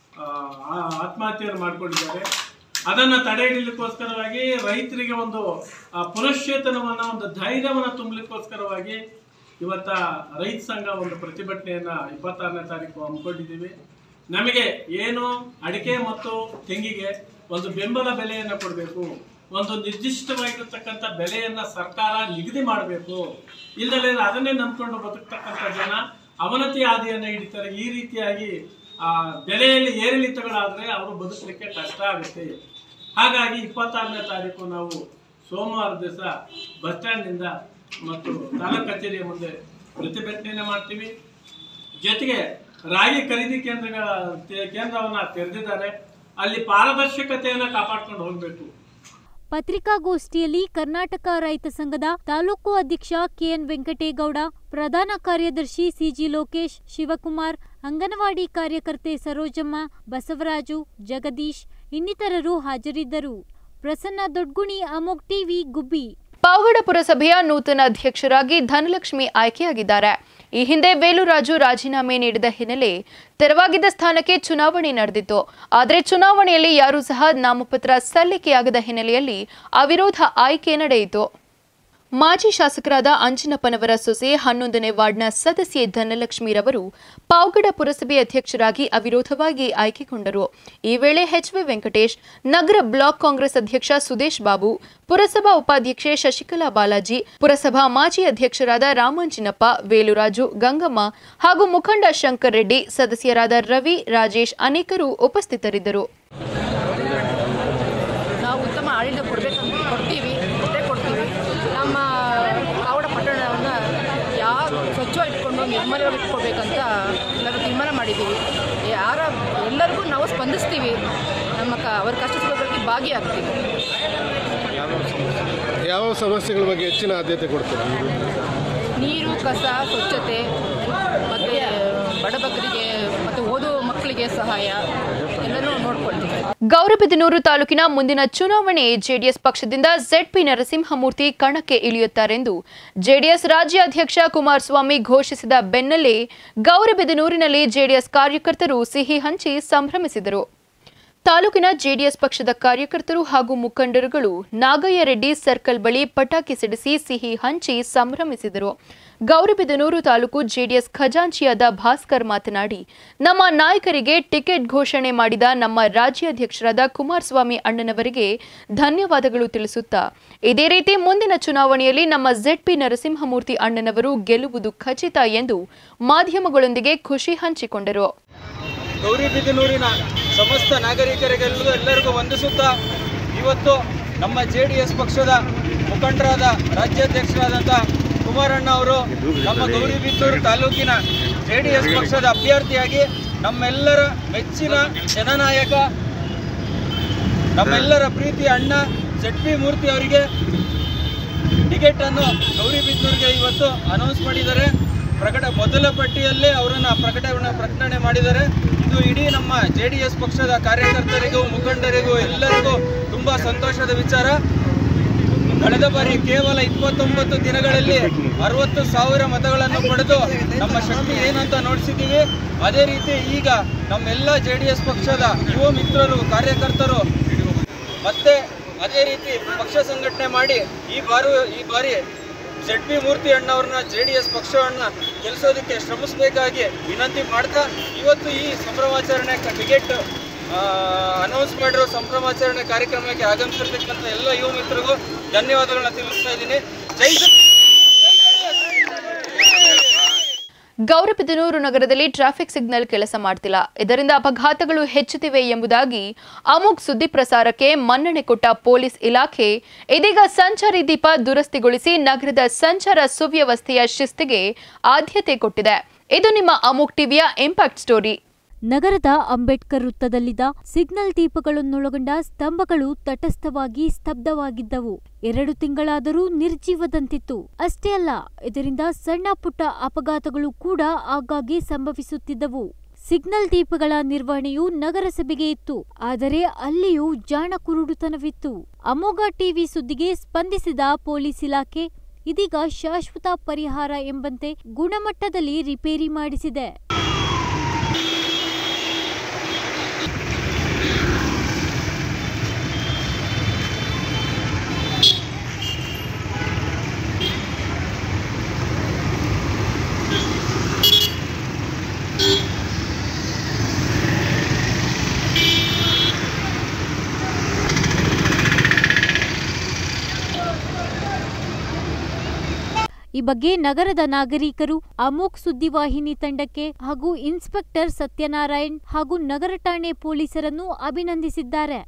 ಆತ್ಮಹತ್ಯೆಯನ್ನು ಮಾಡ್ಕೊಂಡಿದ್ದಾರೆ ಅದನ್ನು ತಡೆ ಹಿಡಿಲಿಕ್ಕೋಸ್ಕರವಾಗಿ ರೈತರಿಗೆ ಒಂದು ಆ, ಪುನಶ್ಚೇತನವನ್ನ ಒಂದು ಧೈರ್ಯವನ್ನು ತುಂಬಲಿಕ್ಕೋಸ್ಕರವಾಗಿ ಇವತ್ತ ರೈತ ಸಂಘ ಒಂದು ಪ್ರತಿಭಟನೆಯನ್ನ ಇಪ್ಪತ್ತಾರನೇ ತಾರೀಕು ಹಮ್ಮಿಕೊಂಡಿದ್ದೀವಿ ನಮಗೆ ಏನು ಅಡಿಕೆ ಮತ್ತು ತೆಂಗಿಗೆ ಒಂದು ಬೆಂಬಲ ಬೆಲೆಯನ್ನು ಕೊಡಬೇಕು ಒಂದು ನಿರ್ದಿಷ್ಟವಾಗಿರ್ತಕ್ಕಂಥ ಬೆಲೆಯನ್ನ ಸರ್ಕಾರ ನಿಗದಿ ಮಾಡಬೇಕು ಇಲ್ಲದೆ ಅದನ್ನೇ ನಂಬ್ಕೊಂಡು ಬದುಕ್ತಕ್ಕಂಥ ಜನ ಅವನತಿ ಹಾದಿಯನ್ನು ಹಿಡಿತಾರೆ ಈ ರೀತಿಯಾಗಿ ಆ ಬೆಲೆಯಲ್ಲಿ ಏರಿಳಿತಗಳಾದರೆ ಅವರು ಬದುಕಲಿಕ್ಕೆ ಕಷ್ಟ ಆಗುತ್ತೆ ಹಾಗಾಗಿ ಇಪ್ಪತ್ತಾರನೇ ತಾರೀಕು ನಾವು ಸೋಮವಾರ ದಿವಸ ಬಸ್ ಸ್ಟ್ಯಾಂಡ್ನಿಂದ ಮತ್ತು ತಾಲೂಕು ಕಚೇರಿಯ ಮುಂದೆ ಪ್ರತಿಭಟನೆಯನ್ನು ಮಾಡ್ತೀವಿ ಜೊತೆಗೆ ರಾಗಿ ಖರೀದಿ ಕೇಂದ್ರಗಳ ತೆ- ಕೇಂದ್ರವನ್ನ ತೆರೆದಿದ್ದಾರೆ ಅಲ್ಲಿ ಪಾರದರ್ಶಕತೆಯನ್ನ ಕಾಪಾಡ್ಕೊಂಡು ಹೋಗಬೇಕು ಪತ್ರಿಕಾಗೋಷ್ಠಿಯಲ್ಲಿ ಕರ್ನಾಟಕ ರೈತ ಸಂಘದ ತಾಲೂಕು ಅಧ್ಯಕ್ಷ ಕೆಎನ್ ವೆಂಕಟೇಗೌಡ ಪ್ರಧಾನ ಕಾರ್ಯದರ್ಶಿ ಸಿಜಿ ಲೋಕೇಶ್ ಶಿವಕುಮಾರ್ ಅಂಗನವಾಡಿ ಕಾರ್ಯಕರ್ತೆ ಸರೋಜಮ್ಮ ಬಸವರಾಜು ಜಗದೀಶ್ ಇನ್ನಿತರರು ಹಾಜರಿದ್ದರು ಪ್ರಸನ್ನ ದೊಡ್ಗುಣಿ ಅಮೋಕ್ ಟಿವಿ ಗುಬ್ಬಿ ಪಾವಗಡ ಪುರಸಭೆಯ ನೂತನ ಅಧ್ಯಕ್ಷರಾಗಿ ಧನಲಕ್ಷ್ಮಿ ಆಯ್ಕೆಯಾಗಿದ್ದಾರೆ ಈ ಹಿಂದೆ ವೇಲುರಾಜು ರಾಜೀನಾಮೆ ನೀಡಿದ ಹಿನ್ನೆಲೆ ತೆರವಾಗಿದ್ದ ಸ್ಥಾನಕ್ಕೆ ಚುನಾವಣೆ ನಡೆದಿತ್ತು ಆದರೆ ಚುನಾವಣೆಯಲ್ಲಿ ಯಾರೂ ಸಹ ನಾಮಪತ್ರ ಸಲ್ಲಿಕೆಯಾಗದ ಹಿನ್ನೆಲೆಯಲ್ಲಿ ಅವಿರೋಧ ಆಯ್ಕೆ ನಡೆಯಿತು ಮಾಜಿ ಶಾಸಕರಾದ ಅಂಜನಪ್ಪನವರ ಸೊಸೆ ಹನ್ನೊಂದನೇ ವಾರ್ಡ್ನ ಸದಸ್ಯೆ ಧನಲಕ್ಷ್ಮಿರವರು ಪಾವಗಡ ಪುರಸಭೆ ಅಧ್ಯಕ್ಷರಾಗಿ ಅವಿರೋಧವಾಗಿ ಆಯ್ಕೆಗೊಂಡರು ಈ ವೇಳೆ ಎಚ್ವಿ ವೆಂಕಟೇಶ್ ನಗರ ಬ್ಲಾಕ್ ಕಾಂಗ್ರೆಸ್ ಅಧ್ಯಕ್ಷ ಸುದೇಶ್ ಬಾಬು ಪುರಸಭಾ ಉಪಾಧ್ಯಕ್ಷೆ ಶಶಿಕಲಾ ಬಾಲಾಜಿ ಪುರಸಭಾ ಮಾಜಿ ಅಧ್ಯಕ್ಷರಾದ ರಾಮಾಂಜಿನಪ್ಪ ವೇಲುರಾಜು ಗಂಗಮ್ಮ ಹಾಗೂ ಮುಖಂಡ ಶಂಕರ್ ರೆಡ್ಡಿ ಸದಸ್ಯರಾದ ರವಿ ರಾಜೇಶ್ ಅನೇಕರು ಉಪಸ್ಥಿತರಿದ್ದರು ನಾವು ಉತ್ತಮ ಆಡಳಿತ ಕೊಡಬೇಕಂತ ಕೊಡ್ತೀವಿ ಕೊಟ್ಟೇ ಕೊಡ್ತೀವಿ ನಮ್ಮ ಕಾವಡ ಪಟ್ಟಣವನ್ನು ಯಾವ ಸ್ವಚ್ಛವಾಗಿ ಇಟ್ಕೊಂಡು ನಿರ್ಮಲವಾಗಿ ಇಟ್ಕೊಳ್ಬೇಕಂತ ಎಲ್ಲರೂ ತೀರ್ಮಾನ ಮಾಡಿದ್ದೀವಿ ಯಾರ ಎಲ್ಲರಿಗೂ ನಾವು ಸ್ಪಂದಿಸ್ತೀವಿ ನಮ್ಮ ಕ ಅವ್ರ ಕಷ್ಟ ಸುಖಗಳಿಗೆ ಭಾಗಿಯಾಗ್ತೀವಿ ಯಾವ ಸಮಸ್ಯೆಗಳ ಬಗ್ಗೆ ಹೆಚ್ಚಿನ ಆದ್ಯತೆ ಕೊಡ್ತೀರಾ ನೀರು ಕಸ ಸ್ವಚ್ಛತೆ ಮತ್ತು ಬಡಬಗರಿಗೆ ಮತ್ತು ಓದುವ ಮಕ್ಕಳಿಗೆ ಸಹಾಯ ಎಲ್ಲನೂ ನೋಡ್ಕೊಳ್ತೀವಿ ಗೌರಬಿದನೂರು ತಾಲೂಕಿನ ಮುಂದಿನ ಚುನಾವಣೆ ಜೆಡಿಎಸ್ ಪಕ್ಷದಿಂದ ಜೆಡ್ಪಿ ನರಸಿಂಹಮೂರ್ತಿ ಕಣಕ್ಕೆ ಇಳಿಯುತ್ತಾರೆಂದು ಜೆಡಿಎಸ್ ರಾಜ್ಯಾಧ್ಯಕ್ಷ ಕುಮಾರಸ್ವಾಮಿ ಘೋಷಿಸಿದ ಬೆನ್ನಲ್ಲೇ ಗೌರಬಿದನೂರಿನಲ್ಲಿ ಜೆಡಿಎಸ್ ಕಾರ್ಯಕರ್ತರು ಸಿಹಿ ಹಂಚಿ ಸಂಭ್ರಮಿಸಿದರು ತಾಲೂಕಿನ ಜೆಡಿಎಸ್ ಪಕ್ಷದ ಕಾರ್ಯಕರ್ತರು ಹಾಗೂ ಮುಖಂಡರುಗಳು ನಾಗಯ್ಯ ರೆಡ್ಡಿ ಸರ್ಕಲ್ ಬಳಿ ಪಟಾಕಿ ಸಿಡಿಸಿ ಸಿಹಿ ಹಂಚಿ ಸಂಭ್ರಮಿಸಿದರು ಗೌರಿಬಿದನೂರು ತಾಲೂಕು ಜೆಡಿಎಸ್ ಖಜಾಂಚಿಯಾದ ಭಾಸ್ಕರ್ ಮಾತನಾಡಿ ನಮ್ಮ ನಾಯಕರಿಗೆ ಟಿಕೆಟ್ ಘೋಷಣೆ ಮಾಡಿದ ನಮ್ಮ ರಾಜ್ಯಾಧ್ಯಕ್ಷರಾದ ಕುಮಾರಸ್ವಾಮಿ ಅಣ್ಣನವರಿಗೆ ಧನ್ಯವಾದಗಳು ತಿಳಿಸುತ್ತಾ ಇದೇ ರೀತಿ ಮುಂದಿನ ಚುನಾವಣೆಯಲ್ಲಿ ನಮ್ಮ ಜೆಡ್ಪಿ ನರಸಿಂಹಮೂರ್ತಿ ಅಣ್ಣನವರು ಗೆಲ್ಲುವುದು ಖಚಿತ ಎಂದು ಮಾಧ್ಯಮಗಳೊಂದಿಗೆ ಖುಷಿ ಹಂಚಿಕೊಂಡರು ಗೌರಿಬಿದನೂರಿನ ಸಮಸ್ತ ನಾಗರಿಕರಿಗೆಲ್ಲೂ ಎಲ್ಲರಿಗೂ ವಂದಿಸುತ್ತಾ ಇವತ್ತು ನಮ್ಮ ಜೆ ಡಿ ಎಸ್ ಪಕ್ಷದ ಮುಖಂಡರಾದ ರಾಜ್ಯಾಧ್ಯಕ್ಷರಾದಂಥ ಕುಮಾರಣ್ಣ ಅವರು ನಮ್ಮ ಗೌರಿಬಿದನೂರು ತಾಲೂಕಿನ ಜೆ ಡಿ ಎಸ್ ಪಕ್ಷದ ಅಭ್ಯರ್ಥಿಯಾಗಿ ನಮ್ಮೆಲ್ಲರ ಮೆಚ್ಚಿನ ಜನನಾಯಕ ನಮ್ಮೆಲ್ಲರ ಪ್ರೀತಿಯ ಅಣ್ಣ ಜೆಡ್ ಪಿ ಮೂರ್ತಿ ಅವರಿಗೆ ಟಿಕೆಟ್ ಅನ್ನು ಗೌರಿಬಿದನೂರಿಗೆ ಇವತ್ತು ಅನೌನ್ಸ್ ಮಾಡಿದ್ದಾರೆ ಪ್ರಕಟ ಮೊದಲ ಪಟ್ಟಿಯಲ್ಲೇ ಅವರನ್ನು ಪ್ರಕಟಣೆ ಪ್ರಕಟಣೆ ಮಾಡಿದ್ದಾರೆ ಇದು ಇಡೀ ನಮ್ಮ ಜೆ ಡಿ ಎಸ್ ಪಕ್ಷದ ಕಾರ್ಯಕರ್ತರಿಗೂ ಮುಖಂಡರಿಗೂ ಎಲ್ಲರಿಗೂ ತುಂಬ ಸಂತೋಷದ ವಿಚಾರ ಕಳೆದ ಬಾರಿ ಕೇವಲ ಇಪ್ಪತ್ತೊಂಬತ್ತು ದಿನಗಳಲ್ಲಿ ಅರವತ್ತು ಸಾವಿರ ಮತಗಳನ್ನು ಪಡೆದು ನಮ್ಮ ಶಕ್ತಿ ಏನಂತ ನೋಡಿಸಿದ್ದೀವಿ ಅದೇ ರೀತಿ ಈಗ ನಮ್ಮೆಲ್ಲ ಜೆ ಡಿ ಎಸ್ ಪಕ್ಷದ ಯುವ ಮಿತ್ರರು ಕಾರ್ಯಕರ್ತರು ಮತ್ತೆ ಅದೇ ರೀತಿ ಪಕ್ಷ ಸಂಘಟನೆ ಮಾಡಿ ಈ ಬಾರಿ ಈ ಬಾರಿ ಜೆಡ್ ಪಿ ಮೂರ್ತಿ ಅಣ್ಣವ್ರನ್ನ ಜೆ ಡಿ ಎಸ್ ಪಕ್ಷವನ್ನ ಗೆಲ್ಲಿಸೋದಕ್ಕೆ ಶ್ರಮಿಸಬೇಕಾಗಿ ವಿನಂತಿ ಮಾಡ್ತಾ ಇವತ್ತು ಈ ಸಂಭ್ರಮಾಚರಣೆ ಟಿಕೆಟ್ ಅನೌನ್ಸ್ ಮಾಡಿರೋ ಸಂಭ್ರಮಾಚರಣೆ ಕಾರ್ಯಕ್ರಮಕ್ಕೆ ಆಗಮಿಸಿರ್ತಕ್ಕಂಥ ಎಲ್ಲ ಯುವ ಮಿತ್ರರಿಗೂ ಧನ್ಯವಾದಗಳನ್ನ ತಿಳಿಸ್ತಾ ಇದ್ದೀನಿ ಜೈ ಜೈ ಗೌರಿಬಿದನೂರು ನಗರದಲ್ಲಿ ಟ್ರಾಫಿಕ್ ಸಿಗ್ನಲ್ ಕೆಲಸ ಮಾಡ್ತಿಲ್ಲ ಇದರಿಂದ ಅಪಘಾತಗಳು ಹೆಚ್ಚುತ್ತಿವೆ ಎಂಬುದಾಗಿ ಅಮುಕ್ ಸುದ್ದಿ ಪ್ರಸಾರಕ್ಕೆ ಮನ್ನಣೆ ಕೊಟ್ಟ ಪೊಲೀಸ್ ಇಲಾಖೆ ಇದೀಗ ಸಂಚಾರಿ ದೀಪ ದುರಸ್ತಿಗೊಳಿಸಿ ನಗರದ ಸಂಚಾರ ಸುವ್ಯವಸ್ಥೆಯ ಶಿಸ್ತಿಗೆ ಆದ್ಯತೆ ಕೊಟ್ಟಿದೆ ಇದು ನಿಮ್ಮ ಅಮುಕ್ ಟಿವಿಯ ಇಂಪ್ಯಾಕ್ಟ್ ಸ್ಟೋರಿ ನಗರದ ಅಂಬೇಡ್ಕರ್ ವೃತ್ತದಲ್ಲಿದ್ದ ಸಿಗ್ನಲ್ ದೀಪಗಳನ್ನೊಳಗೊಂಡ ಸ್ತಂಭಗಳು ತಟಸ್ಥವಾಗಿ ಸ್ತಬ್ಧವಾಗಿದ್ದವು ಎರಡು ತಿಂಗಳಾದರೂ ನಿರ್ಜೀವದಂತಿತ್ತು ಅಷ್ಟೇ ಅಲ್ಲ ಇದರಿಂದ ಸಣ್ಣ ಪುಟ್ಟ ಅಪಘಾತಗಳು ಕೂಡ ಆಗಾಗ್ಗೆ ಸಂಭವಿಸುತ್ತಿದ್ದವು ಸಿಗ್ನಲ್ ದೀಪಗಳ ನಿರ್ವಹಣೆಯು ನಗರಸಭೆಗೆ ಇತ್ತು ಆದರೆ ಅಲ್ಲಿಯೂ ಜಾಣ ಕುರುಡುತನವಿತ್ತು ಅಮೋಘ ಟಿವಿ ಸುದ್ದಿಗೆ ಸ್ಪಂದಿಸಿದ ಪೊಲೀಸ್ ಇಲಾಖೆ ಇದೀಗ ಶಾಶ್ವತ ಪರಿಹಾರ ಎಂಬಂತೆ ಗುಣಮಟ್ಟದಲ್ಲಿ ರಿಪೇರಿ ಮಾಡಿಸಿದೆ ಈ ಬಗ್ಗೆ ನಗರದ ನಾಗರಿಕರು ಅಮೋಕ್ ಸುದ್ದಿವಾಹಿನಿ ತಂಡಕ್ಕೆ ಹಾಗೂ ಇನ್ಸ್ಪೆಕ್ಟರ್ ಸತ್ಯನಾರಾಯಣ್ ಹಾಗೂ ನಗರ ಠಾಣೆ ಪೊಲೀಸರನ್ನು ಅಭಿನಂದಿಸಿದ್ದಾರೆ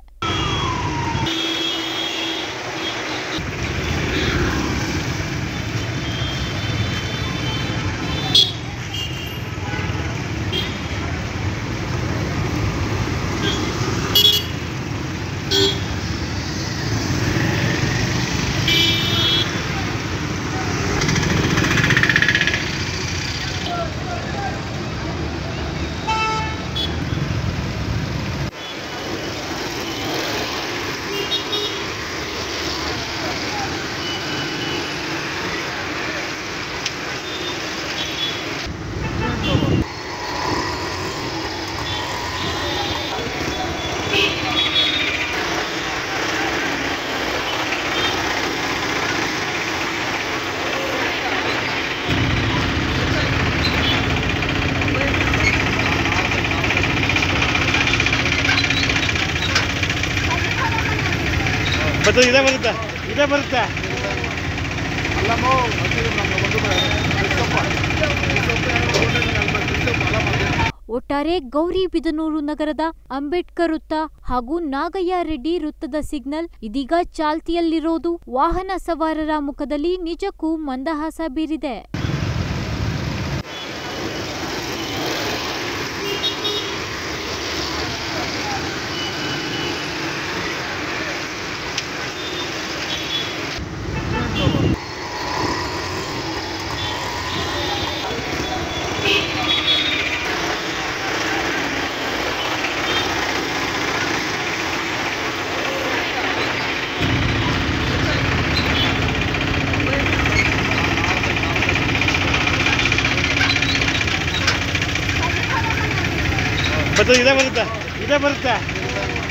ಮತ್ತೆ ಇದೇ ಬರುತ್ತೆ ಇದೇ ಬರುತ್ತೆ ಒಟ್ಟಾರೆ ಗೌರಿಬಿದನೂರು ನಗರದ ಅಂಬೇಡ್ಕರ್ ವೃತ್ತ ಹಾಗೂ ನಾಗಯ್ಯ ರೆಡ್ಡಿ ವೃತ್ತದ ಸಿಗ್ನಲ್ ಇದೀಗ ಚಾಲ್ತಿಯಲ್ಲಿರೋದು ವಾಹನ ಸವಾರರ ಮುಖದಲ್ಲಿ ನಿಜಕ್ಕೂ ಮಂದಹಾಸ ಬೀರಿದೆ ಮತ್ತೆ ಇದೇ ಬರುತ್ತೆ ಇದೇ ಬರುತ್ತೆ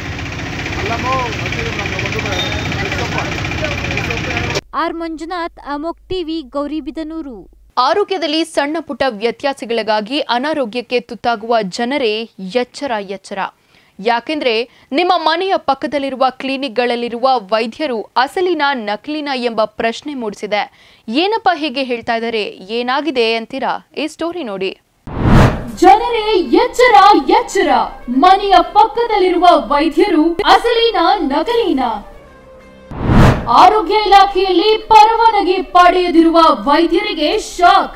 ಆರ್ ಮಂಜುನಾಥ್ ಅಮೋಕ್ ಟಿವಿ ಗೌರಿಬಿದನೂರು ಆರೋಗ್ಯದಲ್ಲಿ ಸಣ್ಣ ಪುಟ್ಟ ವ್ಯತ್ಯಾಸಗಳಿಗಾಗಿ ಅನಾರೋಗ್ಯಕ್ಕೆ ತುತ್ತಾಗುವ ಜನರೇ ಎಚ್ಚರ ಎಚ್ಚರ ಯಾಕೆಂದ್ರೆ ನಿಮ್ಮ ಮನೆಯ ಪಕ್ಕದಲ್ಲಿರುವ ಕ್ಲಿನಿಕ್ಗಳಲ್ಲಿರುವ ವೈದ್ಯರು ಅಸಲಿನ ನಕಲಿನ ಎಂಬ ಪ್ರಶ್ನೆ ಮೂಡಿಸಿದೆ ಏನಪ್ಪ ಹೀಗೆ ಹೇಳ್ತಾ ಇದ್ದಾರೆ ಏನಾಗಿದೆ ಅಂತೀರಾ ಈ ಸ್ಟೋರಿ ನೋಡಿ ಜನರೇ ಎಚ್ಚರ ಎಚ್ಚರ ಮನೆಯ ಪಕ್ಕದಲ್ಲಿರುವ ವೈದ್ಯರು ಅಸಲಿನ ನಕಲಿನ ಆರೋಗ್ಯ ಇಲಾಖೆಯಲ್ಲಿ ಪರವಾನಗಿ ಪಡೆಯದಿರುವ ವೈದ್ಯರಿಗೆ ಶಾಕ್